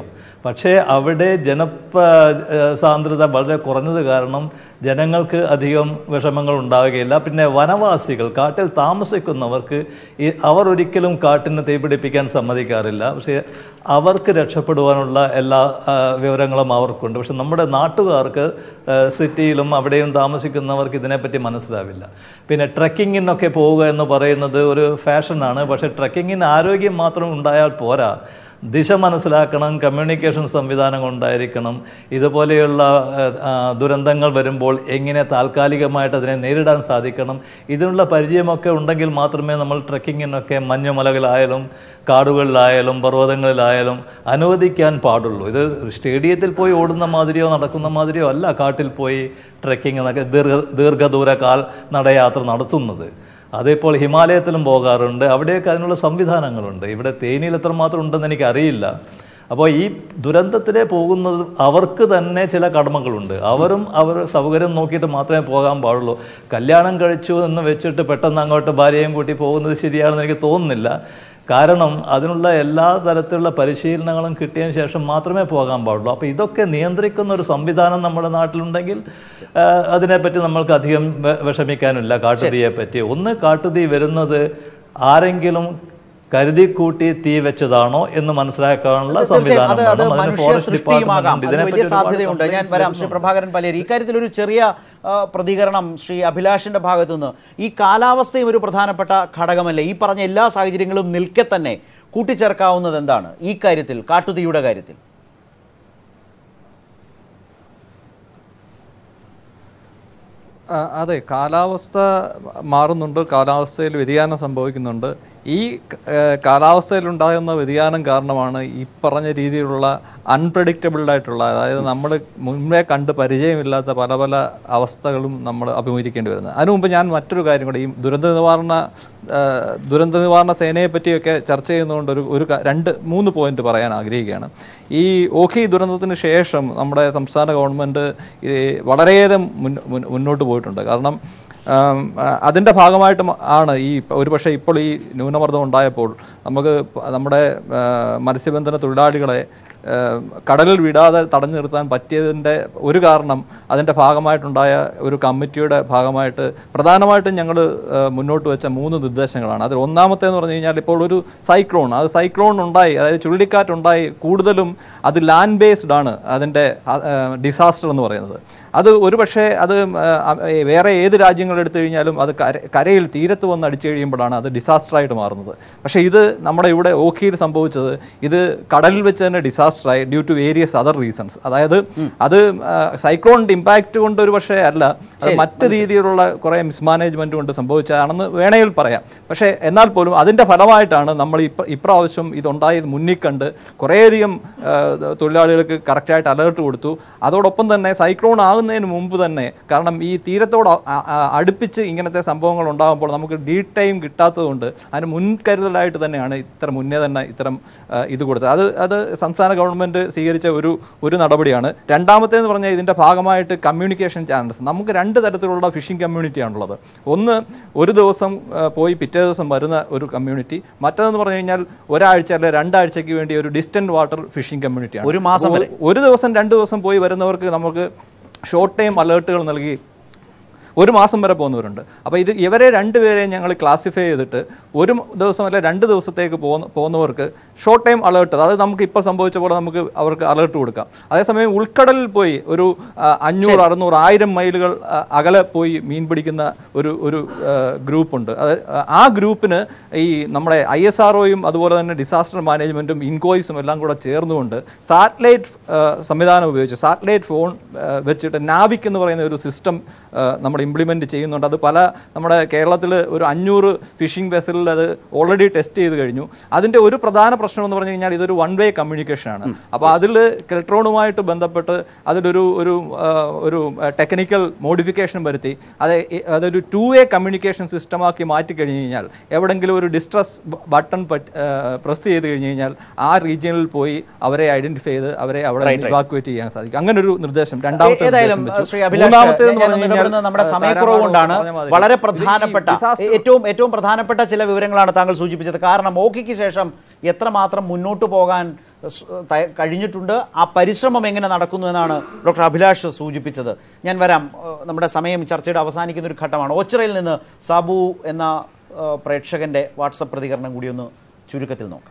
പക്ഷേ അവിടെ ജനപ ഏഹ് സാന്ദ്രത വളരെ കുറഞ്ഞത് കാരണം ജനങ്ങൾക്ക് അധികം വിഷമങ്ങൾ ഉണ്ടാവുകയില്ല പിന്നെ വനവാസികൾ കാട്ടിൽ താമസിക്കുന്നവർക്ക് ഈ അവർ ഒരിക്കലും കാട്ടിന് തീപിടിപ്പിക്കാൻ സമ്മതിക്കാറില്ല പക്ഷേ അവർക്ക് രക്ഷപ്പെടുവാനുള്ള എല്ലാ ആ, വിവരങ്ങളും അവർക്കുണ്ട് പക്ഷെ നമ്മുടെ നാട്ടുകാർക്ക് ആ, സിറ്റിയിലും അവിടെയും താമസിക്കുന്നവർക്ക് ഇതിനെപ്പറ്റി മനസ്സിലാവില്ല പിന്നെ ട്രക്കിങ്ങിനൊക്കെ പോവുക എന്ന് പറയുന്നത് ഒരു ഫാഷനാണ് പക്ഷേ ട്രക്കിങ്ങിന് ആരോഗ്യം മാത്രം ഉണ്ടായാൽ പോരാ ദിശ മനസ്സിലാക്കണം കമ്മ്യൂണിക്കേഷൻ സംവിധാനങ്ങൾ ഉണ്ടായിരിക്കണം ഇതുപോലെയുള്ള ഏഹ്, ആ, ദുരന്തങ്ങൾ വരുമ്പോൾ എങ്ങനെ താൽക്കാലികമായിട്ട് അതിനെ നേരിടാൻ സാധിക്കണം ഇതിനുള്ള പരിചയമൊക്കെ ഉണ്ടെങ്കിൽ മാത്രമേ നമ്മൾ ട്രക്കിങ്ങിനൊക്കെ മഞ്ഞുമലകളായാലും കാടുകളിലായാലും പർവ്വതങ്ങളിലായാലും അനുവദിക്കാൻ പാടുള്ളൂ ഇത് സ്റ്റേഡിയത്തിൽ പോയി ഓടുന്ന മാതിരിയോ നടക്കുന്ന മാതിരിയോ അല്ല കാട്ടിൽ പോയി ട്രക്കിംഗ് എന്നൊക്കെ ദീർഘ ദീർഘദൂര കാൽ നടയാത്ര നടത്തുന്നത് അതേപോലെ ഹിമാലയത്തിലും പോകാറുണ്ട് അവിടെയൊക്കെ അതിനുള്ള സംവിധാനങ്ങളുണ്ട് ഇവിടെ തേനിയിൽ എത്രമാത്രം ഉണ്ടെന്ന് എനിക്കറിയില്ല അപ്പോൾ ഈ ദുരന്തത്തിലെ പോകുന്നത് അവർക്ക് തന്നെ ചില കടമകളുണ്ട് അവരും അവർ സൗകര്യം നോക്കിയിട്ട് മാത്രമേ പോകാൻ പാടുള്ളൂ കല്യാണം കഴിച്ചു എന്ന് വെച്ചിട്ട് പെട്ടെന്ന് അങ്ങോട്ട് ഭാര്യയും കൂട്ടി പോകുന്നത് ശരിയാണെന്ന് എനിക്ക് തോന്നുന്നില്ല കാരണം അതിനുള്ള എല്ലാ തരത്തിലുള്ള പരിശീലനങ്ങളും കിട്ടിയതിന് ശേഷം മാത്രമേ പോകാൻ പാടുള്ളൂ അപ്പോൾ ഇതൊക്കെ നിയന്ത്രിക്കുന്ന ഒരു സംവിധാനം നമ്മുടെ നാട്ടിലുണ്ടെങ്കിൽ ആ, അതിനെപ്പറ്റി നമ്മൾക്ക് അധികം വെ- വിഷമിക്കാനില്ല കാട്ടുതീയെ പറ്റി ഒന്ന് കാട്ടുതീ വരുന്നത് ആരെങ്കിലും കരുതിക്കൂട്ടി തീ വെച്ചതാണോ എന്ന് മനസ്സിലാക്കാനുള്ള തീർച്ചയായും സംവിധാനം അത് അത് വേണം. അതിന് മനുഷ്യ ഫോറസ്റ്റ് സൃഷ്ടിയുമാകാം ഡിപ്പാർട്ട്മെന്റ് അതിന് ഇതിനെപ്പറ്റി വലിയ ഒരുപാട് സാധ്യതയുണ്ട് ഞാൻ complaints വരാം ശ്രീ വരുന്നുണ്ട്. പ്രഭാകരൻ പലേരി ഇക്കാര്യത്തിൽ ഒരു ചെറിയ ആ, പ്രതികരണം ശ്രീ അഭിലാഷിന്റെ ഭാഗത്തു നിന്ന് ഈ കാലാവസ്ഥയും ഒരു പ്രധാനപ്പെട്ട ഘടകമല്ലേ ഈ പറഞ്ഞ എല്ലാ സാഹചര്യങ്ങളും നിൽക്കെ തന്നെ കൂട്ടിച്ചേർക്കാവുന്നത് എന്താണ് ഈ കാര്യത്തിൽ കാട്ടുതീയുടെ കാര്യത്തിൽ ആ, അതെ കാലാവസ്ഥ മാറുന്നുണ്ട് കാലാവസ്ഥയിൽ വ്യതിയാനം സംഭവിക്കുന്നുണ്ട് ഈ ഏ, കാലാവസ്ഥയിലുണ്ടാകുന്ന വ്യതിയാനം കാരണമാണ് ഈ പറഞ്ഞ രീതിയിലുള്ള അൺപ്രഡിക്റ്റബിൾ ആയിട്ടുള്ള അതായത് നമ്മൾ മുൻപേ കണ്ട് പരിചയമില്ലാത്ത പല പല അവസ്ഥകളും നമ്മൾ അഭിമുഖീകരിക്കേണ്ടി വരുന്നത് അതിനു മുമ്പ് ഞാൻ മറ്റൊരു കാര്യം കൂടി ഈ ദുരന്ത നിവാരണ ആ, ദുരന്ത നിവാരണ സേനയെ പറ്റിയൊക്കെ ചർച്ച ചെയ്യുന്നതുകൊണ്ട് ഒരു ഒരു ക- രണ്ട് മൂന്ന് പോയിന്റ് പറയാൻ ആഗ്രഹിക്കുകയാണ് ഈ ഓഖി ദുരന്തത്തിന് ശേഷം നമ്മുടെ സംസ്ഥാന ഗവൺമെന്റ് ഈ വളരെയേറെ മുൻ- മുൻ- മുന്നോട്ട് പോയിട്ടുണ്ട് കാരണം ആം, ആ, അതിന്റെ ഭാഗമായിട്ട് മ- ആണ് ഈ ഒരുപക്ഷെ ഇപ്പോൾ ഈ ന്യൂനമർദ്ദം ഉണ്ടായപ്പോൾ നമുക്ക് പ- നമ്മുടെ ആ, മത്സ്യബന്ധന തൊഴിലാളികളെ ആ, കടലിൽ വിടാതെ തടഞ്ഞു നിർത്താൻ പറ്റിയതിൻ്റെ ഒരു കാരണം അതിൻ്റെ ഭാഗമായിട്ടുണ്ടായ ഒരു കമ്മിറ്റിയുടെ ഭാഗമായിട്ട് പ്രധാനമായിട്ടും ഞങ്ങൾ മുന്നോട്ട് വെച്ച മൂന്ന് നിർദ്ദേശങ്ങളാണ് അതിൽ ഒന്നാമത്തേന്ന് പറഞ്ഞു കഴിഞ്ഞാൽ ഇപ്പോൾ ഒരു സൈക്ലോൺ അത് സൈക്ലോൺ ഉണ്ടായി അതായത് ചുഴലിക്കാറ്റുണ്ടായി കൂടുതലും അത് ലാൻഡ് ബേസ്ഡ് ആണ് അതിൻ്റെ ഡിസാസ്റ്റർ എന്ന് പറയുന്നത് അത് ഒരുപക്ഷെ അത് ആ, ആ, വേറെ ഏത് രാജ്യങ്ങൾ എടുത്തു കഴിഞ്ഞാലും അത് കര കരയിൽ തീരത്ത് വന്ന് അടിച്ചു കഴിയുമ്പോഴാണ് അത് ഡിസാസ്റ്റർ ആയിട്ട് മാറുന്നത് പക്ഷേ ഇത് നമ്മുടെ ഇവിടെ ഓഖിയിൽ സംഭവിച്ചത് ഇത് കടലിൽ വെച്ച് തന്നെ ഡിസാസ്റ്റർ ആയി due to various other reasons അതായത് അത് സൈക്ലോണിന്റെ ഇമ്പാക്ട് കൊണ്ട് ഒരു പക്ഷേ അല്ല അത് മറ്റ് രീതിയിലുള്ള കുറെ മിസ്മാനേജ്മെന്റ് കൊണ്ട് സംഭവിച്ചതാണെന്ന് വേണമെങ്കിൽ പറയാം പക്ഷേ എന്നാൽ പോലും അതിന്റെ ഫലമായിട്ടാണ് നമ്മൾ ഇപ്പ ഇപ്രാവശ്യം ഇതുണ്ടായി മുന്നിൽ കണ്ട് കുറേയധികം ആ, തൊഴിലാളികൾക്ക് കറക്റ്റായിട്ട് അലേർട്ട് കൊടുത്തു അതോടൊപ്പം തന്നെ സൈക്ലോൺ ആകുന്നതിന് മുമ്പ് തന്നെ കാരണം ഈ തീരത്തോട് അ- അ- അടുപ്പിച്ച് ഇങ്ങനത്തെ സംഭവങ്ങൾ ഉണ്ടാകുമ്പോൾ നമുക്ക് ഡീ ടൈം കിട്ടാത്തതുകൊണ്ട് അതിന് മുൻകരുതലായിട്ട് തന്നെയാണ് ഇത്ര മുന്നേ തന്നെ ഇത്തരം ആ, ഇത് കൊടുത്തത് അത് അത് സംസ്ഥാന ഗവൺമെന്റ് സ്വീകരിച്ച ഒരു ഒരു നടപടിയാണ് രണ്ടാമത്തേന്ന് പറഞ്ഞാൽ ഇതിന്റെ ഭാഗമായിട്ട് കമ്മ്യൂണിക്കേഷൻ ചാനൽസ് നമുക്ക് രണ്ട് തരത്തിലുള്ള ഫിഷിംഗ് കമ്മ്യൂണിറ്റിയാണുള്ളത് ഒന്ന് ഒരു ദിവസം ആ, പോയി പിറ്റേ ദിവസം വരുന്ന ഒരു കമ്മ്യൂണിറ്റി മറ്റേതെന്ന് പറഞ്ഞു കഴിഞ്ഞാൽ ഒരാഴ്ച അല്ലെ രണ്ടാഴ്ചയ്ക്ക് വേണ്ടി ഒരു ഡിസ്റ്റന്റ് വാട്ടർ ഫിഷിംഗ് കമ്മ്യൂണിറ്റിയാണ് ഒരു മാസം അപ്പോൾ വരെ. ഒരു ദിവസം രണ്ട് ദിവസം പോയി വരുന്നവർക്ക് നമുക്ക് ഷോർട്ട് ടൈം അലേർട്ടുകൾ നൽകി ഒരു മാസം വരെ പോകുന്നവരുണ്ട് അപ്പോൾ ഇത് ഇവരെ രണ്ടുപേരെയും ഞങ്ങൾ ക്ലാസിഫൈ ചെയ്തിട്ട് ഒരു ദിവസം അല്ലെ രണ്ട് ദിവസത്തേക്ക് പോകുന്ന പോകുന്നവർക്ക് ഷോർട്ട് ടൈം അലേർട്ട് അതായത് നമുക്ക് ഇപ്പോൾ സംഭവിച്ച പോലെ നമുക്ക് അവർക്ക് അലേർട്ട് കൊടുക്കാം അതേസമയം ഉൾക്കടലിൽ പോയി ഒരു ആ, അഞ്ഞൂറ് അറുന്നൂറ് ആയിരം മൈലുകൾ ആ, അകലെ പോയി മീൻ പിടിക്കുന്ന ഒരു ഒരു ഗ്രൂപ്പ് ഉണ്ട് അത് ആ ഗ്രൂപ്പിന് ഈ നമ്മുടെ ഐ എസ് ആർ അതുപോലെ തന്നെ ഡിസാസ്റ്റർ മാനേജ്മെന്റും ഇൻകോയ്സും എല്ലാം കൂടെ ചേർന്നുകൊണ്ട് സാറ്റലൈറ്റ് സംവിധാനം ഉപയോഗിച്ച് സാറ്റലൈറ്റ് ഫോൺ വെച്ചിട്ട് നാവിക് എന്ന് പറയുന്ന ഒരു സിസ്റ്റം നമ്മൾ ഇംപ്ലിമെന്റ് ചെയ്യുന്നുണ്ട് അത് പല നമ്മുടെ കേരളത്തിൽ ഒരു അഞ്ഞൂറ് ഫിഷിംഗ് വെസലിൽ അത് ഓൾറെഡി ടെസ്റ്റ് ചെയ്ത് കഴിഞ്ഞു അതിന്റെ ഒരു പ്രധാന പ്രശ്നം എന്ന് പറഞ്ഞു കഴിഞ്ഞാൽ ഇതൊരു വൺ വേ കമ്മ്യൂണിക്കേഷൻ ആണ് അപ്പോൾ അതിൽ കെൽട്രോണുമായിട്ട് ബന്ധപ്പെട്ട് അതിലൊരു ഒരു ആ, ഒരു ടെക്നിക്കൽ മോഡിഫിക്കേഷൻ വരുത്തി അത് ഇ- അതൊരു ടു വേ കമ്മ്യൂണിക്കേഷൻ സിസ്റ്റമാക്കി മാറ്റി കഴിഞ്ഞു കഴിഞ്ഞാൽ എവിടെങ്കിലും ഒരു ഡിസ്ട്രസ് ബട്ടൺ പ്രസ് ചെയ്ത് കഴിഞ്ഞു കഴിഞ്ഞാൽ ആ റീജിയനിൽ പോയി അവരെ ഐഡന്റിഫൈ ചെയ്ത് അവരെ അവിടെ Right, right. ഇവാക്യുവേറ്റ് ചെയ്യാൻ സാധിക്കും അങ്ങനെ ഒരു നിർദ്ദേശം രണ്ടാമത്തെ ഏതായാലും നിർദ്ദേശം വെച്ചു. ശ്രീ അഭിലാഷ് മൂന്നാമത്തേതെന്ന് ഞാൻ പറഞ്ഞു കഴിഞ്ഞാൽ, ഇടപെടുന്നത് നമ്മുടെ ആ, സമയക്കുറവ് ധാരാളം കൊണ്ടാണ് പറഞ്ഞ മാതിരി. വളരെ ഇത് ഈ പ്രധാനപ്പെട്ട disaster- ഏറ്റവും ഏറ്റവും പ്രധാനപ്പെട്ട ചില വിവരങ്ങളാണ് താങ്കൾ സൂചിപ്പിച്ചത് കാരണം ഓക്കിക്ക് ശേഷം എത്രമാത്രം മുന്നോട്ട് പോകാൻ സ് തയ- കഴിഞ്ഞിട്ടുണ്ട് ആ പരിശ്രമം എങ്ങനെ നടക്കുന്നു എന്നാണ് ഡോക്ടർ അഭിലാഷ് സൂചിപ്പിച്ചത് ഞാൻ വരാം ഏഹ് നമ്മുടെ സമയം ചർച്ചയുടെ അവസാനിക്കുന്ന ഒരു ഘട്ടമാണ് ഓച്ചിറയിൽ നിന്ന് സാബു എന്ന ഏഹ് പ്രേക്ഷകന്റെ വാട്സപ്പ് പ്രതികരണം കൂടി ഒന്ന് ചുരുക്കത്തിൽ നോക്കാം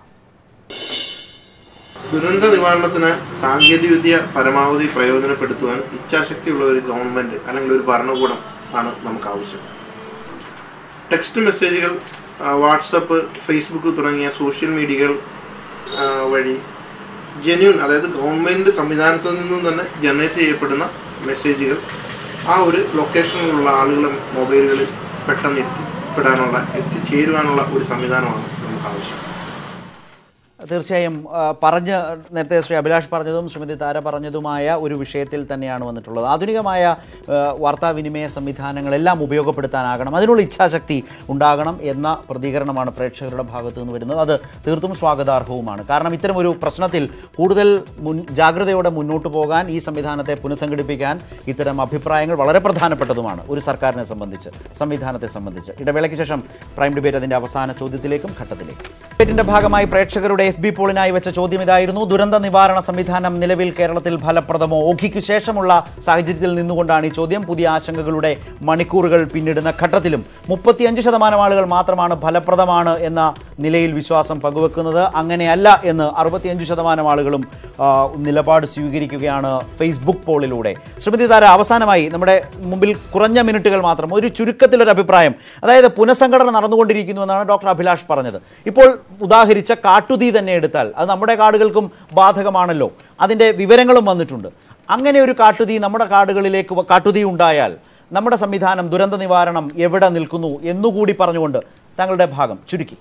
ദുരന്ത നിവാരണത്തിന് സാങ്കേതികവിദ്യ പരമാവധി പ്രയോജനപ്പെടുത്തുവാൻ ഇച്ഛാശക്തിയുള്ള ഒരു ഗവൺമെന്റ് അല്ലെങ്കിൽ ഒരു ഭരണകൂടം ആണ് നമുക്ക് ആവശ്യം ടെക്സ്റ്റ് മെസ്സേജുകൾ ആ, വാട്സപ്പ് ഫേസ്ബുക്ക് തുടങ്ങിയ സോഷ്യൽ മീഡിയകൾ ആ, വഴി ജെന്യൂൻ അതായത് ഗവൺമെന്റ് സംവിധാനത്തിൽ നിന്നും തന്നെ ജനറേറ്റ് ചെയ്യപ്പെടുന്ന മെസ്സേജുകൾ ആ ഒരു ലൊക്കേഷനിലുള്ള ആളുകളുടെ മൊബൈലുകളിൽ പെട്ടെന്ന് എത്തിപ്പെടാനുള്ള എത്തിച്ചേരുവാനുള്ള ഒരു സംവിധാനമാണ് നമുക്ക് ആവശ്യം തീർച്ചയായും ആ, പറഞ്ഞ് നേരത്തെ ശ്രീ അഭിലാഷ് പറഞ്ഞതും ശ്രീമതി താര പറഞ്ഞതുമായ ഒരു വിഷയത്തിൽ തന്നെയാണ് വന്നിട്ടുള്ളത് ആധുനികമായ ആ, വാർത്താവിനിമയ സംവിധാനങ്ങളെല്ലാം ഉപയോഗപ്പെടുത്താനാകണം അതിനുള്ള ഇച്ഛാശക്തി ഉണ്ടാകണം എന്ന പ്രതികരണമാണ് പ്രേക്ഷകരുടെ ഭാഗത്തു നിന്ന് വരുന്നത് അത് തീർത്തും സ്വാഗതാർഹവുമാണ് കാരണം ഇത്തരം ഒരു പ്രശ്നത്തിൽ കൂടുതൽ മുൻ ജാഗ്രതയോടെ മുന്നോട്ട് പോകാൻ ഈ സംവിധാനത്തെ പുനഃസംഘടിപ്പിക്കാൻ ഇത്തരം അഭിപ്രായങ്ങൾ വളരെ പ്രധാനപ്പെട്ടതുമാണ് ഒരു സർക്കാരിനെ സംബന്ധിച്ച് സംവിധാനത്തെ സംബന്ധിച്ച് ഇടവേളയ്ക്ക് ശേഷം പ്രൈം ഡിബേറ്റ് അതിന്റെ അവസാന ചോദ്യത്തിലേക്കും ഘട്ടത്തിലേക്കും ഡിബേറ്റിന്റെ ഭാഗമായി പ്രേക്ഷകരുടെ എഫ് ബി പോളിനായി വെച്ച ചോദ്യം ഇതായിരുന്നു ദുരന്ത നിവാരണ സംവിധാനം നിലവിൽ കേരളത്തിൽ ഫലപ്രദമോ ഓഖിക്കു ശേഷമുള്ള സാഹചര്യത്തിൽ നിന്നുകൊണ്ടാണ് ഈ ചോദ്യം പുതിയ ആശങ്കകളുടെ മണിക്കൂറുകൾ പിന്നിടുന്ന ഘട്ടത്തിലും മുപ്പത്തിയഞ്ച് ശതമാനം ആളുകൾ മാത്രമാണ് ഫലപ്രദമാണ് എന്ന നിലയിൽ വിശ്വാസം പങ്കുവെക്കുന്നത് അങ്ങനെയല്ല എന്ന് അറുപത്തിയഞ്ച് ശതമാനം ആളുകളും ആ, നിലപാട് സ്വീകരിക്കുകയാണ് ഫേസ്ബുക്ക് പോളിലൂടെ ശ്രീമതി താര അവസാനമായി നമ്മുടെ മുമ്പിൽ കുറഞ്ഞ മിനിറ്റുകൾ മാത്രം ഒരു ചുരുക്കത്തിലൊരു അഭിപ്രായം അതായത് പുനഃസംഘടന നടന്നുകൊണ്ടിരിക്കുന്നു എന്നാണ് ഡോക്ടർ അഭിലാഷ് പറഞ്ഞത് ഇപ്പോൾ ഉദാഹരിച്ച കാട്ടുതീ തന്നെ എടുത്താൽ അത് നമ്മുടെ കാടുകൾക്കും ബാധകമാണല്ലോ അതിൻ്റെ വിവരങ്ങളും വന്നിട്ടുണ്ട് അങ്ങനെ ഒരു കാട്ടുതീ നമ്മുടെ കാടുകളിലേക്ക് വ- കാട്ടുതീ ഉണ്ടായാൽ നമ്മുടെ സംവിധാനം ദുരന്ത നിവാരണം എവിടെ നിൽക്കുന്നു എന്നുകൂടി പറഞ്ഞുകൊണ്ട് താങ്കളുടെ ഭാഗം ചുരുക്കി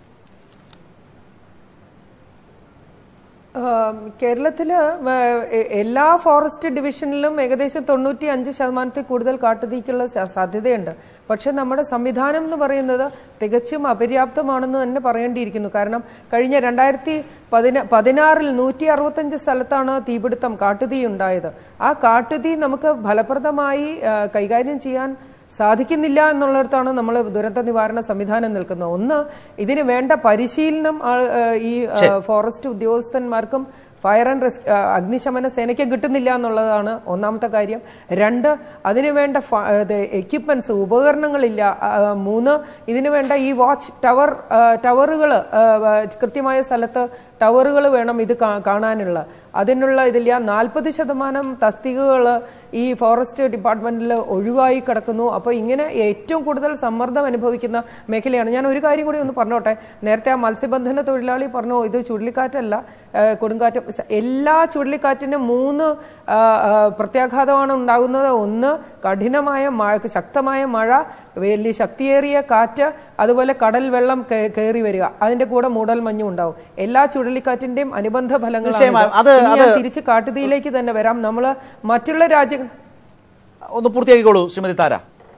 ആം, കേരളത്തില് വ- എ- എല്ലാ ഫോറസ്റ്റ് ഡിവിഷനിലും ഏകദേശം തൊണ്ണൂറ്റി അഞ്ച് ശതമാനത്തിൽ കൂടുതൽ കാട്ടുതീക്കുള്ള സ- സാധ്യതയുണ്ട് പക്ഷെ നമ്മുടെ സംവിധാനം എന്ന് പറയുന്നത് തികച്ചും അപര്യാപ്തമാണെന്ന് തന്നെ പറയേണ്ടിയിരിക്കുന്നു കാരണം കഴിഞ്ഞ രണ്ടായിരത്തി പതിന പതിനാറിൽ നൂറ്റി അറുപത്തഞ്ച് സ്ഥലത്താണ് തീപിടുത്തം കാട്ടുതീ ഉണ്ടായത് ആ കാട്ടുതീ നമുക്ക് ഫലപ്രദമായി ആ, കൈകാര്യം ചെയ്യാൻ സാധിക്കുന്നില്ല എന്നുള്ളിടത്താണ് നമ്മൾ ദുരന്ത നിവാരണ സംവിധാനം നിൽക്കുന്നത് ഒന്ന് ഇതിന് വേണ്ട പരിശീലനം ആ- ആ, ഈ ആ, ഫോറസ്റ്റ് ഉദ്യോഗസ്ഥന്മാർക്കും ഫയർ ആൻഡ് റെസ്ക്യൂ അഗ്നിശമന സേനയ്ക്ക് കിട്ടുന്നില്ല എന്നുള്ളതാണ് ഒന്നാമത്തെ കാര്യം രണ്ട് അതിന് വേണ്ട എക്യുപ്മെന്റ്സ് ഉപകരണങ്ങളില്ല ആ, മൂന്ന് ഇതിന് വേണ്ട ഈ വാച്ച് ടവർ ടവറുകൾ കൃത്യമായ സ്ഥലത്ത് ടവറുകൾ വേണം ഇത് കാ- കാണാനുള്ള അതിനുള്ള ഇതില്ല നാൽപ്പത് ശതമാനം തസ്തികകൾ ഈ ഫോറസ്റ്റ് ഡിപ്പാർട്ട്മെന്റിൽ ഒഴിവായി കിടക്കുന്നു അപ്പോൾ ഇങ്ങനെ ഏറ്റവും കൂടുതൽ സമ്മർദ്ദം അനുഭവിക്കുന്ന മേഖലയാണ് ഞാൻ ഒരു കാര്യം കൂടി ഒന്ന് പറഞ്ഞോട്ടെ നേരത്തെ ആ മത്സ്യബന്ധന തൊഴിലാളി പറഞ്ഞു ഇത് ചുഴലിക്കാറ്റല്ല ആ, കൊടുങ്കാറ്റ് സ- എല്ലാ ചുഴലിക്കാറ്റിനും മൂന്ന് ആ, ആ, പ്രത്യാഘാതമാണ് ഉണ്ടാകുന്നത് ഒന്ന് കഠിനമായ മഴ ശക്തമായ മഴ വലിയ ശക്തിയേറിയ കാറ്റ് അതുപോലെ കടൽ വെള്ളം കേ- കയറി വരിക അതിന്റെ കൂടെ മൂടൽ മഞ്ഞും ഉണ്ടാവും എല്ലാ ചുഴലിക്കാറ്റിന്റെയും അനുബന്ധ ഫലങ്ങളാണ് നിശ്ചയമായും. ഇത്. അത് ഇനി ഞാൻ അത് തിരിച്ച് കാട്ടുതീയിലേക്ക് തന്നെ വരാം നമ്മള് മറ്റുള്ള രാജ്യങ്ങൾ ഒന്ന് പൂർത്തിയാക്കിക്കോളൂ ശ്രീമതി താര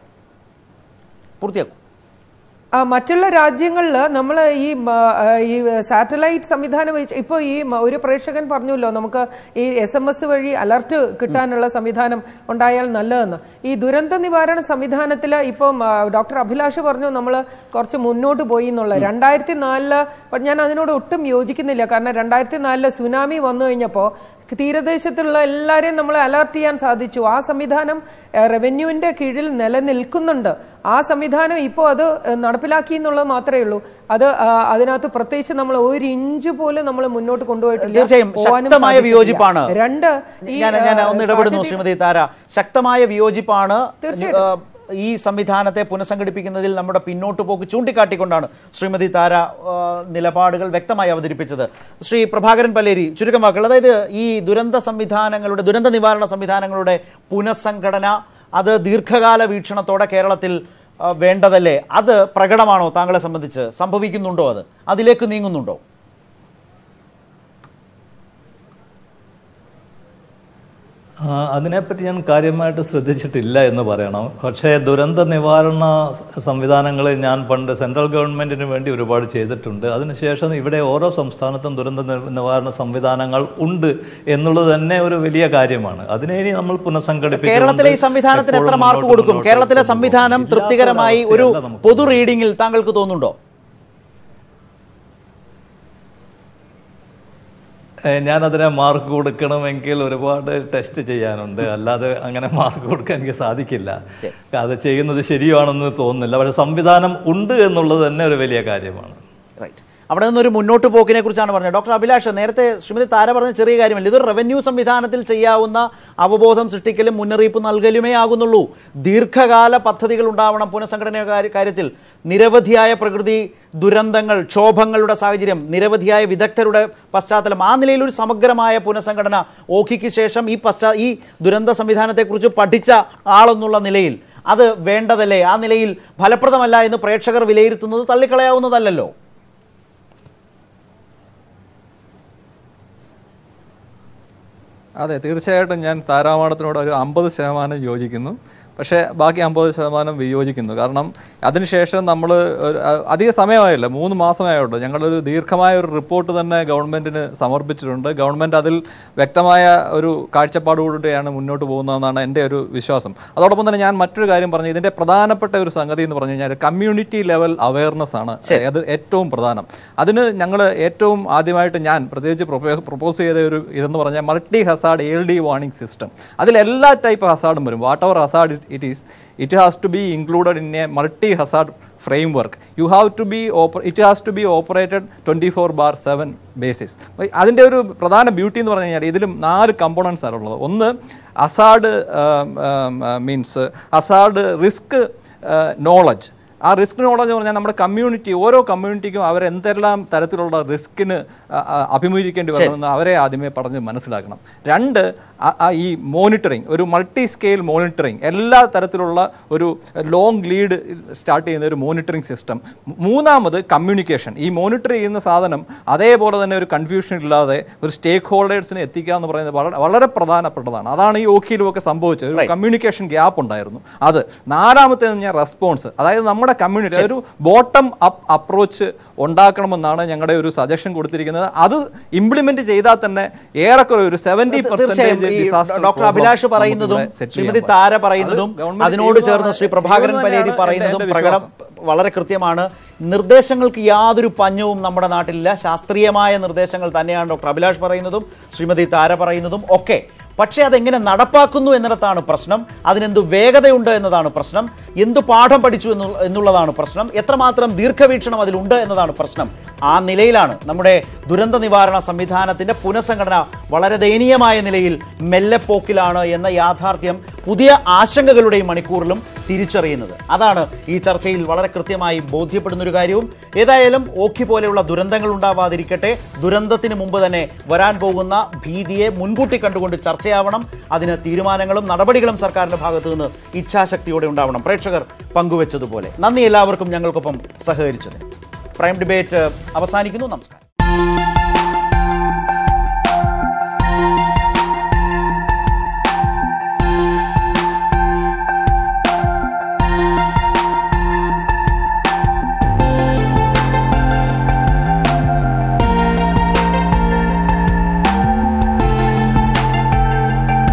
പൂർത്തിയാക്കൂ ആ, മറ്റുള്ള രാജ്യങ്ങളിൽ നമ്മൾ ഈ മ, ആ, ഈ സാറ്റലൈറ്റ് സംവിധാനം വെച്ച് ഇപ്പോൾ ഈ മ- ഒരു പ്രേക്ഷകൻ പറഞ്ഞല്ലോ നമുക്ക് ഈ എസ് എം എസ് വഴി അലർട്ട് കിട്ടാനുള്ള സംവിധാനം ഉണ്ടായാൽ നല്ലതെന്ന് ഈ ദുരന്ത നിവാരണ സംവിധാനത്തിൽ ഇപ്പം ആ, ഡോക്ടർ അഭിലാഷ് പറഞ്ഞു നമ്മൾ കുറച്ച് മുന്നോട്ട് പോയി എന്നുള്ളത് രണ്ടായിരത്തി നാലില് ഞാൻ അതിനോട് ഒട്ടും യോജിക്കുന്നില്ല കാരണം രണ്ടായിരത്തി നാലില് സുനാമി വന്നു കഴിഞ്ഞപ്പോൾ തീരദേശത്തുള്ള എല്ലാവരെയും നമ്മൾ അലർട്ട് ചെയ്യാൻ സാധിച്ചു ആ സംവിധാനം ഏഹ്, റവന്യൂവിന്റെ കീഴിൽ നിലനിൽക്കുന്നുണ്ട് ആ സംവിധാനം ഇപ്പോൾ അത് ഏഹ്, നടപ്പിലാക്കി എന്നുള്ളത് മാത്രമേ ഉള്ളൂ അത് ആ, അതിനകത്ത് പ്രത്യേകിച്ച് നമ്മൾ ഒരു ഇഞ്ച് പോലും നമ്മൾ മുന്നോട്ട് കൊണ്ടുപോയിട്ടില്ല തീർച്ചയായും പോവാനും ശക്തമായ സാധിച്ചിട്ടില്ല. വിയോജിപ്പാണ് രണ്ട് ഈ ഞാൻ ഞാൻ ഏഹ്, ഒന്ന് ഇടപെടുന്നു കാട്ടുതീ- ശ്രീമതി താര ശക്തമായ വിയോജിപ്പാണ് തീർച്ചയായിട്ടും. ഏഹ്, ഈ സംവിധാനത്തെ പുനഃസംഘടിപ്പിക്കുന്നതിൽ നമ്മുടെ പിന്നോട്ട് പോക്ക് ചൂണ്ടിക്കാട്ടിക്കൊണ്ടാണ് ശ്രീമതി താര ഏഹ്, നിലപാടുകൾ വ്യക്തമായി അവതരിപ്പിച്ചത് ശ്രീ പ്രഭാകരൻ പല്ലേരി ചുരുക്കം വാക്കുകൾ അതായത് ഈ ദുരന്ത സംവിധാനങ്ങളുടെ ദുരന്ത നിവാരണ സംവിധാനങ്ങളുടെ പുനഃസംഘടന അത് ദീർഘകാല വീക്ഷണത്തോടെ കേരളത്തിൽ ഏഹ്, വേണ്ടതല്ലേ അത് പ്രകടമാണോ താങ്കളെ സംബന്ധിച്ച് സംഭവിക്കുന്നുണ്ടോ അത് അതിലേക്ക് നീങ്ങുന്നുണ്ടോ ആ, അതിനെപ്പറ്റി ഞാൻ കാര്യമായിട്ട് ശ്രദ്ധിച്ചിട്ടില്ല എന്ന് പറയണം പക്ഷേ ദുരന്ത നിവാരണ സംവിധാനങ്ങൾ ഞാൻ പണ്ട് സെൻട്രൽ ഗവൺമെന്റിന് വേണ്ടി ഒരുപാട് ചെയ്തിട്ടുണ്ട് അതിനുശേഷം ഇവിടെ ഓരോ സംസ്ഥാനത്തും ദുരന്ത നി- നിവാരണ സംവിധാനങ്ങൾ ഉണ്ട് എന്നുള്ളത് തന്നെ ഒരു വലിയ കാര്യമാണ് അതിനെ ഇനി നമ്മൾ പുനഃസംഘടിപ്പിച്ചുകൊണ്ട് കേരളത്തിലെ ഈ സംവിധാനത്തിന് എത്ര എപ്പോഴും മാർക്ക് മുന്നോട്ട് കൊടുക്കും മുന്നോട്ട് കേരളത്തിലെ കൊണ്ടുപോകും. സംവിധാനം ഇല്ലാത്ത തൃപ്തികരമായി ഒരു ഒരവസ്ഥയല്ല നമുക്ക് പൊതു റീഡിംഗിൽ താങ്കൾക്ക് തോന്നുന്നുണ്ടോ ഏഹ് ഞാനതിനെ മാർക്ക് കൊടുക്കണമെങ്കിൽ ഒരുപാട് ടെസ്റ്റ് ചെയ്യാനുണ്ട് അല്ലാതെ അങ്ങനെ മാർക്ക് കൊടുക്കാൻ എനിക്ക് സാധിക്കില്ല അത് ചെയ്യുന്നത് ശരിയാണെന്ന് തോന്നുന്നില്ല പക്ഷെ സംവിധാനം ഉണ്ട് എന്നുള്ളത് തന്നെ ഒരു വലിയ കാര്യമാണ് റൈറ്റ് അവിടെ നിന്നൊരു മുന്നോട്ട് പോക്കിനെ കുറിച്ചാണ് പറഞ്ഞത് ഡോക്ടർ അഭിലാഷ് നേരത്തെ ശ്രീമതി താര പറഞ്ഞ ചെറിയ കാര്യമല്ല ഇതൊരു റവന്യൂ സംവിധാനത്തിൽ ചെയ്യാവുന്ന അവബോധം സൃഷ്ടിക്കലും മുന്നറിയിപ്പ് നൽകലുമേ ആകുന്നുള്ളൂ ദീർഘകാല പദ്ധതികൾ ഉണ്ടാവണം പുനഃസംഘടന കാര്യ- കാര്യത്തിൽ നിരവധിയായ പ്രകൃതി ദുരന്തങ്ങൾ ക്ഷോഭങ്ങളുടെ സാഹചര്യം നിരവധിയായ വിദഗ്ധരുടെ പശ്ചാത്തലം ആ നിലയിൽ ഒരു സമഗ്രമായ പുനഃസംഘടന ഓഖിക്ക് ശേഷം ഈ പശ്ചാ ഈ ദുരന്ത സംവിധാനത്തെക്കുറിച്ച് പഠിച്ച ആളെന്നുള്ള നിലയിൽ അത് വേണ്ടതല്ലേ ആ നിലയിൽ ഫലപ്രദമല്ല എന്ന് പ്രേക്ഷകർ വിലയിരുത്തുന്നത് തള്ളിക്കളയാവുന്നതല്ലല്ലോ അതെ തീർച്ചയായിട്ടും ഞാൻ താരാമാണത്തിനോട് ഒരു അമ്പത് ശതമാനം യോജിക്കുന്നു പക്ഷേ ബാക്കി അമ്പത് ശതമാനം വിയോജിക്കുന്നു കാരണം അതിനുശേഷം നമ്മൾ അധിക സമയമായില്ല മൂന്ന് മാസമായുള്ളൂ ഞങ്ങളൊരു ദീർഘമായ ഒരു റിപ്പോർട്ട് തന്നെ ഗവൺമെന്റിന് സമർപ്പിച്ചിട്ടുണ്ട് ഗവൺമെന്റ് അതിൽ വ്യക്തമായ ഒരു കാഴ്ചപ്പാടോടുകൂടിയാണ് മുന്നോട്ട് പോകുന്നതെന്നാണ് എൻ്റെ ഒരു വിശ്വാസം അതോടൊപ്പം തന്നെ ഞാൻ മറ്റൊരു കാര്യം പറഞ്ഞു ഇതിന്റെ പ്രധാനപ്പെട്ട ഒരു സംഗതി എന്ന് പറഞ്ഞു കഴിഞ്ഞാൽ കമ്മ്യൂണിറ്റി ലെവൽ അവയർനെസ് ആണ് അത് ഏറ്റവും പ്രധാനം അതിന് ഞങ്ങൾ ഏറ്റവും ആദ്യമായിട്ട് ഞാൻ പ്രത്യേകിച്ച് പ്രൊപ്പോസ് ചെയ്ത ഒരു ഇതെന്ന് പറഞ്ഞാൽ multi hazard L D warning system അതിൽ എല്ലാ ടൈപ്പ് ഹസാർഡും വരും whatever hazard it is it has to be included in a multi hazard framework you have to be it has to be operated twenty four bar seven basis അതിൻ്റെ ഒരു പ്രധാന beauty എന്ന് പറഞ്ഞു കഴിഞ്ഞാൽ ഇതിലും നാല് components ആണ് ഉള്ളത് ഒന്ന് hazard means hazard risk knowledge ആ റിസ്ക് നോളജ് എന്ന് പറഞ്ഞാൽ നമ്മുടെ കമ്മ്യൂണിറ്റി ഓരോ കമ്മ്യൂണിറ്റിക്കും അവർ എന്തെല്ലാം തരത്തിലുള്ള റിസ്കിന് അഭിമുഖീകരിക്കേണ്ടി വരുമെന്ന് അവരെ ആദ്യമേ പറഞ്ഞ് മനസ്സിലാക്കണം രണ്ട് ആ- ആ ഈ മോണിറ്ററിങ് ഒരു മൾട്ടി സ്കെയിൽ മോണിറ്ററിങ് എല്ലാ തരത്തിലുള്ള ഒരു ലോങ് ലീഡ് സ്റ്റാർട്ട് ചെയ്യുന്ന ഒരു മോണിറ്ററിങ് സിസ്റ്റം മൂന്നാമത് കമ്മ്യൂണിക്കേഷൻ ഈ മോണിറ്റർ ചെയ്യുന്ന സാധനം അതേപോലെ തന്നെ ഒരു കൺഫ്യൂഷൻ ഇല്ലാതെ ഒരു സ്റ്റേക്ക് ഹോൾഡേഴ്സിനെ എത്തിക്കുക എന്ന് പറയുന്നത് വളരെ വളരെ പ്രധാനപ്പെട്ടതാണ് അതാണ് ഈ ഓഖിയിലും ഒക്കെ സംഭവിച്ചത് ഒരു കമ്മ്യൂണിക്കേഷൻ ഗ്യാപ്പ് ഉണ്ടായിരുന്നു അത് നാലാമത്തെ ഞാൻ റെസ്പോൺസ് അതായത് നമ്മുടെ കമ്മ്യൂണിറ്റി ഒരു ബോട്ടം അപ്പ് അപ്രോച്ച് ഉണ്ടാക്കണമെന്നാണ് ഞങ്ങളുടെ ഒരു സജഷൻ കൊടുത്തിരിക്കുന്നത് അത് ഇംപ്ലിമെന്റ് ചെയ്താൽ തന്നെ ഏറെക്കുറെ ഒരു സെവന്റി തീർച്ചയായും ഈ ഡോക്ടർ അഭിലാഷ് പറയുന്നതും ശ്രീമതി താര പറയുന്നതും അതിനോട് ചേർന്ന് ശ്രീ പ്രഭാകരൻ പലേരി പറയുന്നതും പ്രകടം വളരെ കൃത്യമാണ് നിർദ്ദേശങ്ങൾക്ക് യാതൊരു പഞ്ഞവും നമ്മുടെ നാട്ടിലില്ല ശാസ്ത്രീയമായ നിർദ്ദേശങ്ങൾ തന്നെയാണ് ഡോക്ടർ അഭിലാഷ് പറയുന്നതും ശ്രീമതി താര പറയുന്നതും ഒക്കെ പക്ഷേ അതെങ്ങനെ നടപ്പാക്കുന്നു എന്നിടത്താണ് പ്രശ്നം അതിനെന്ത് വേഗതയുണ്ട് എന്നതാണ് പ്രശ്നം എന്ത് പാഠം പഠിച്ചു എന്നു എന്നുള്ളതാണ് പ്രശ്നം എത്രമാത്രം ദീർഘവീക്ഷണം അതിലുണ്ട് എന്നതാണ് പ്രശ്നം ആ നിലയിലാണ് നമ്മുടെ ദുരന്ത നിവാരണ സംവിധാനത്തിന്റെ പുനഃസംഘടന വളരെ ദയനീയമായ നിലയിൽ മെല്ലെപ്പോക്കിലാണ് എന്ന യാഥാർത്ഥ്യം പുതിയ ആശങ്കകളുടെയും മണിക്കൂറിലും തിരിച്ചറിയുന്നത് അതാണ് ഈ ചർച്ചയിൽ വളരെ കൃത്യമായി ബോധ്യപ്പെടുന്ന ഒരു കാര്യവും ഏതായാലും ഓഖി പോലെയുള്ള ദുരന്തങ്ങൾ ഉണ്ടാവാതിരിക്കട്ടെ ദുരന്തത്തിന് മുമ്പ് തന്നെ വരാൻ പോകുന്ന ഭീതിയെ മുൻകൂട്ടി കണ്ടുകൊണ്ട് ചർച്ചയാവണം അതിന് തീരുമാനങ്ങളും നടപടികളും സർക്കാരിന്റെ ഭാഗത്തു നിന്ന് ഇച്ഛാശക്തിയോടെ ഉണ്ടാവണം പ്രേക്ഷകർ പങ്കുവച്ചതുപോലെ നന്ദി എല്ലാവർക്കും ഞങ്ങൾക്കൊപ്പം സഹകരിച്ചത് പ്രൈം ഡിബേറ്റ് അവസാനിക്കുന്നു നമസ്കാരം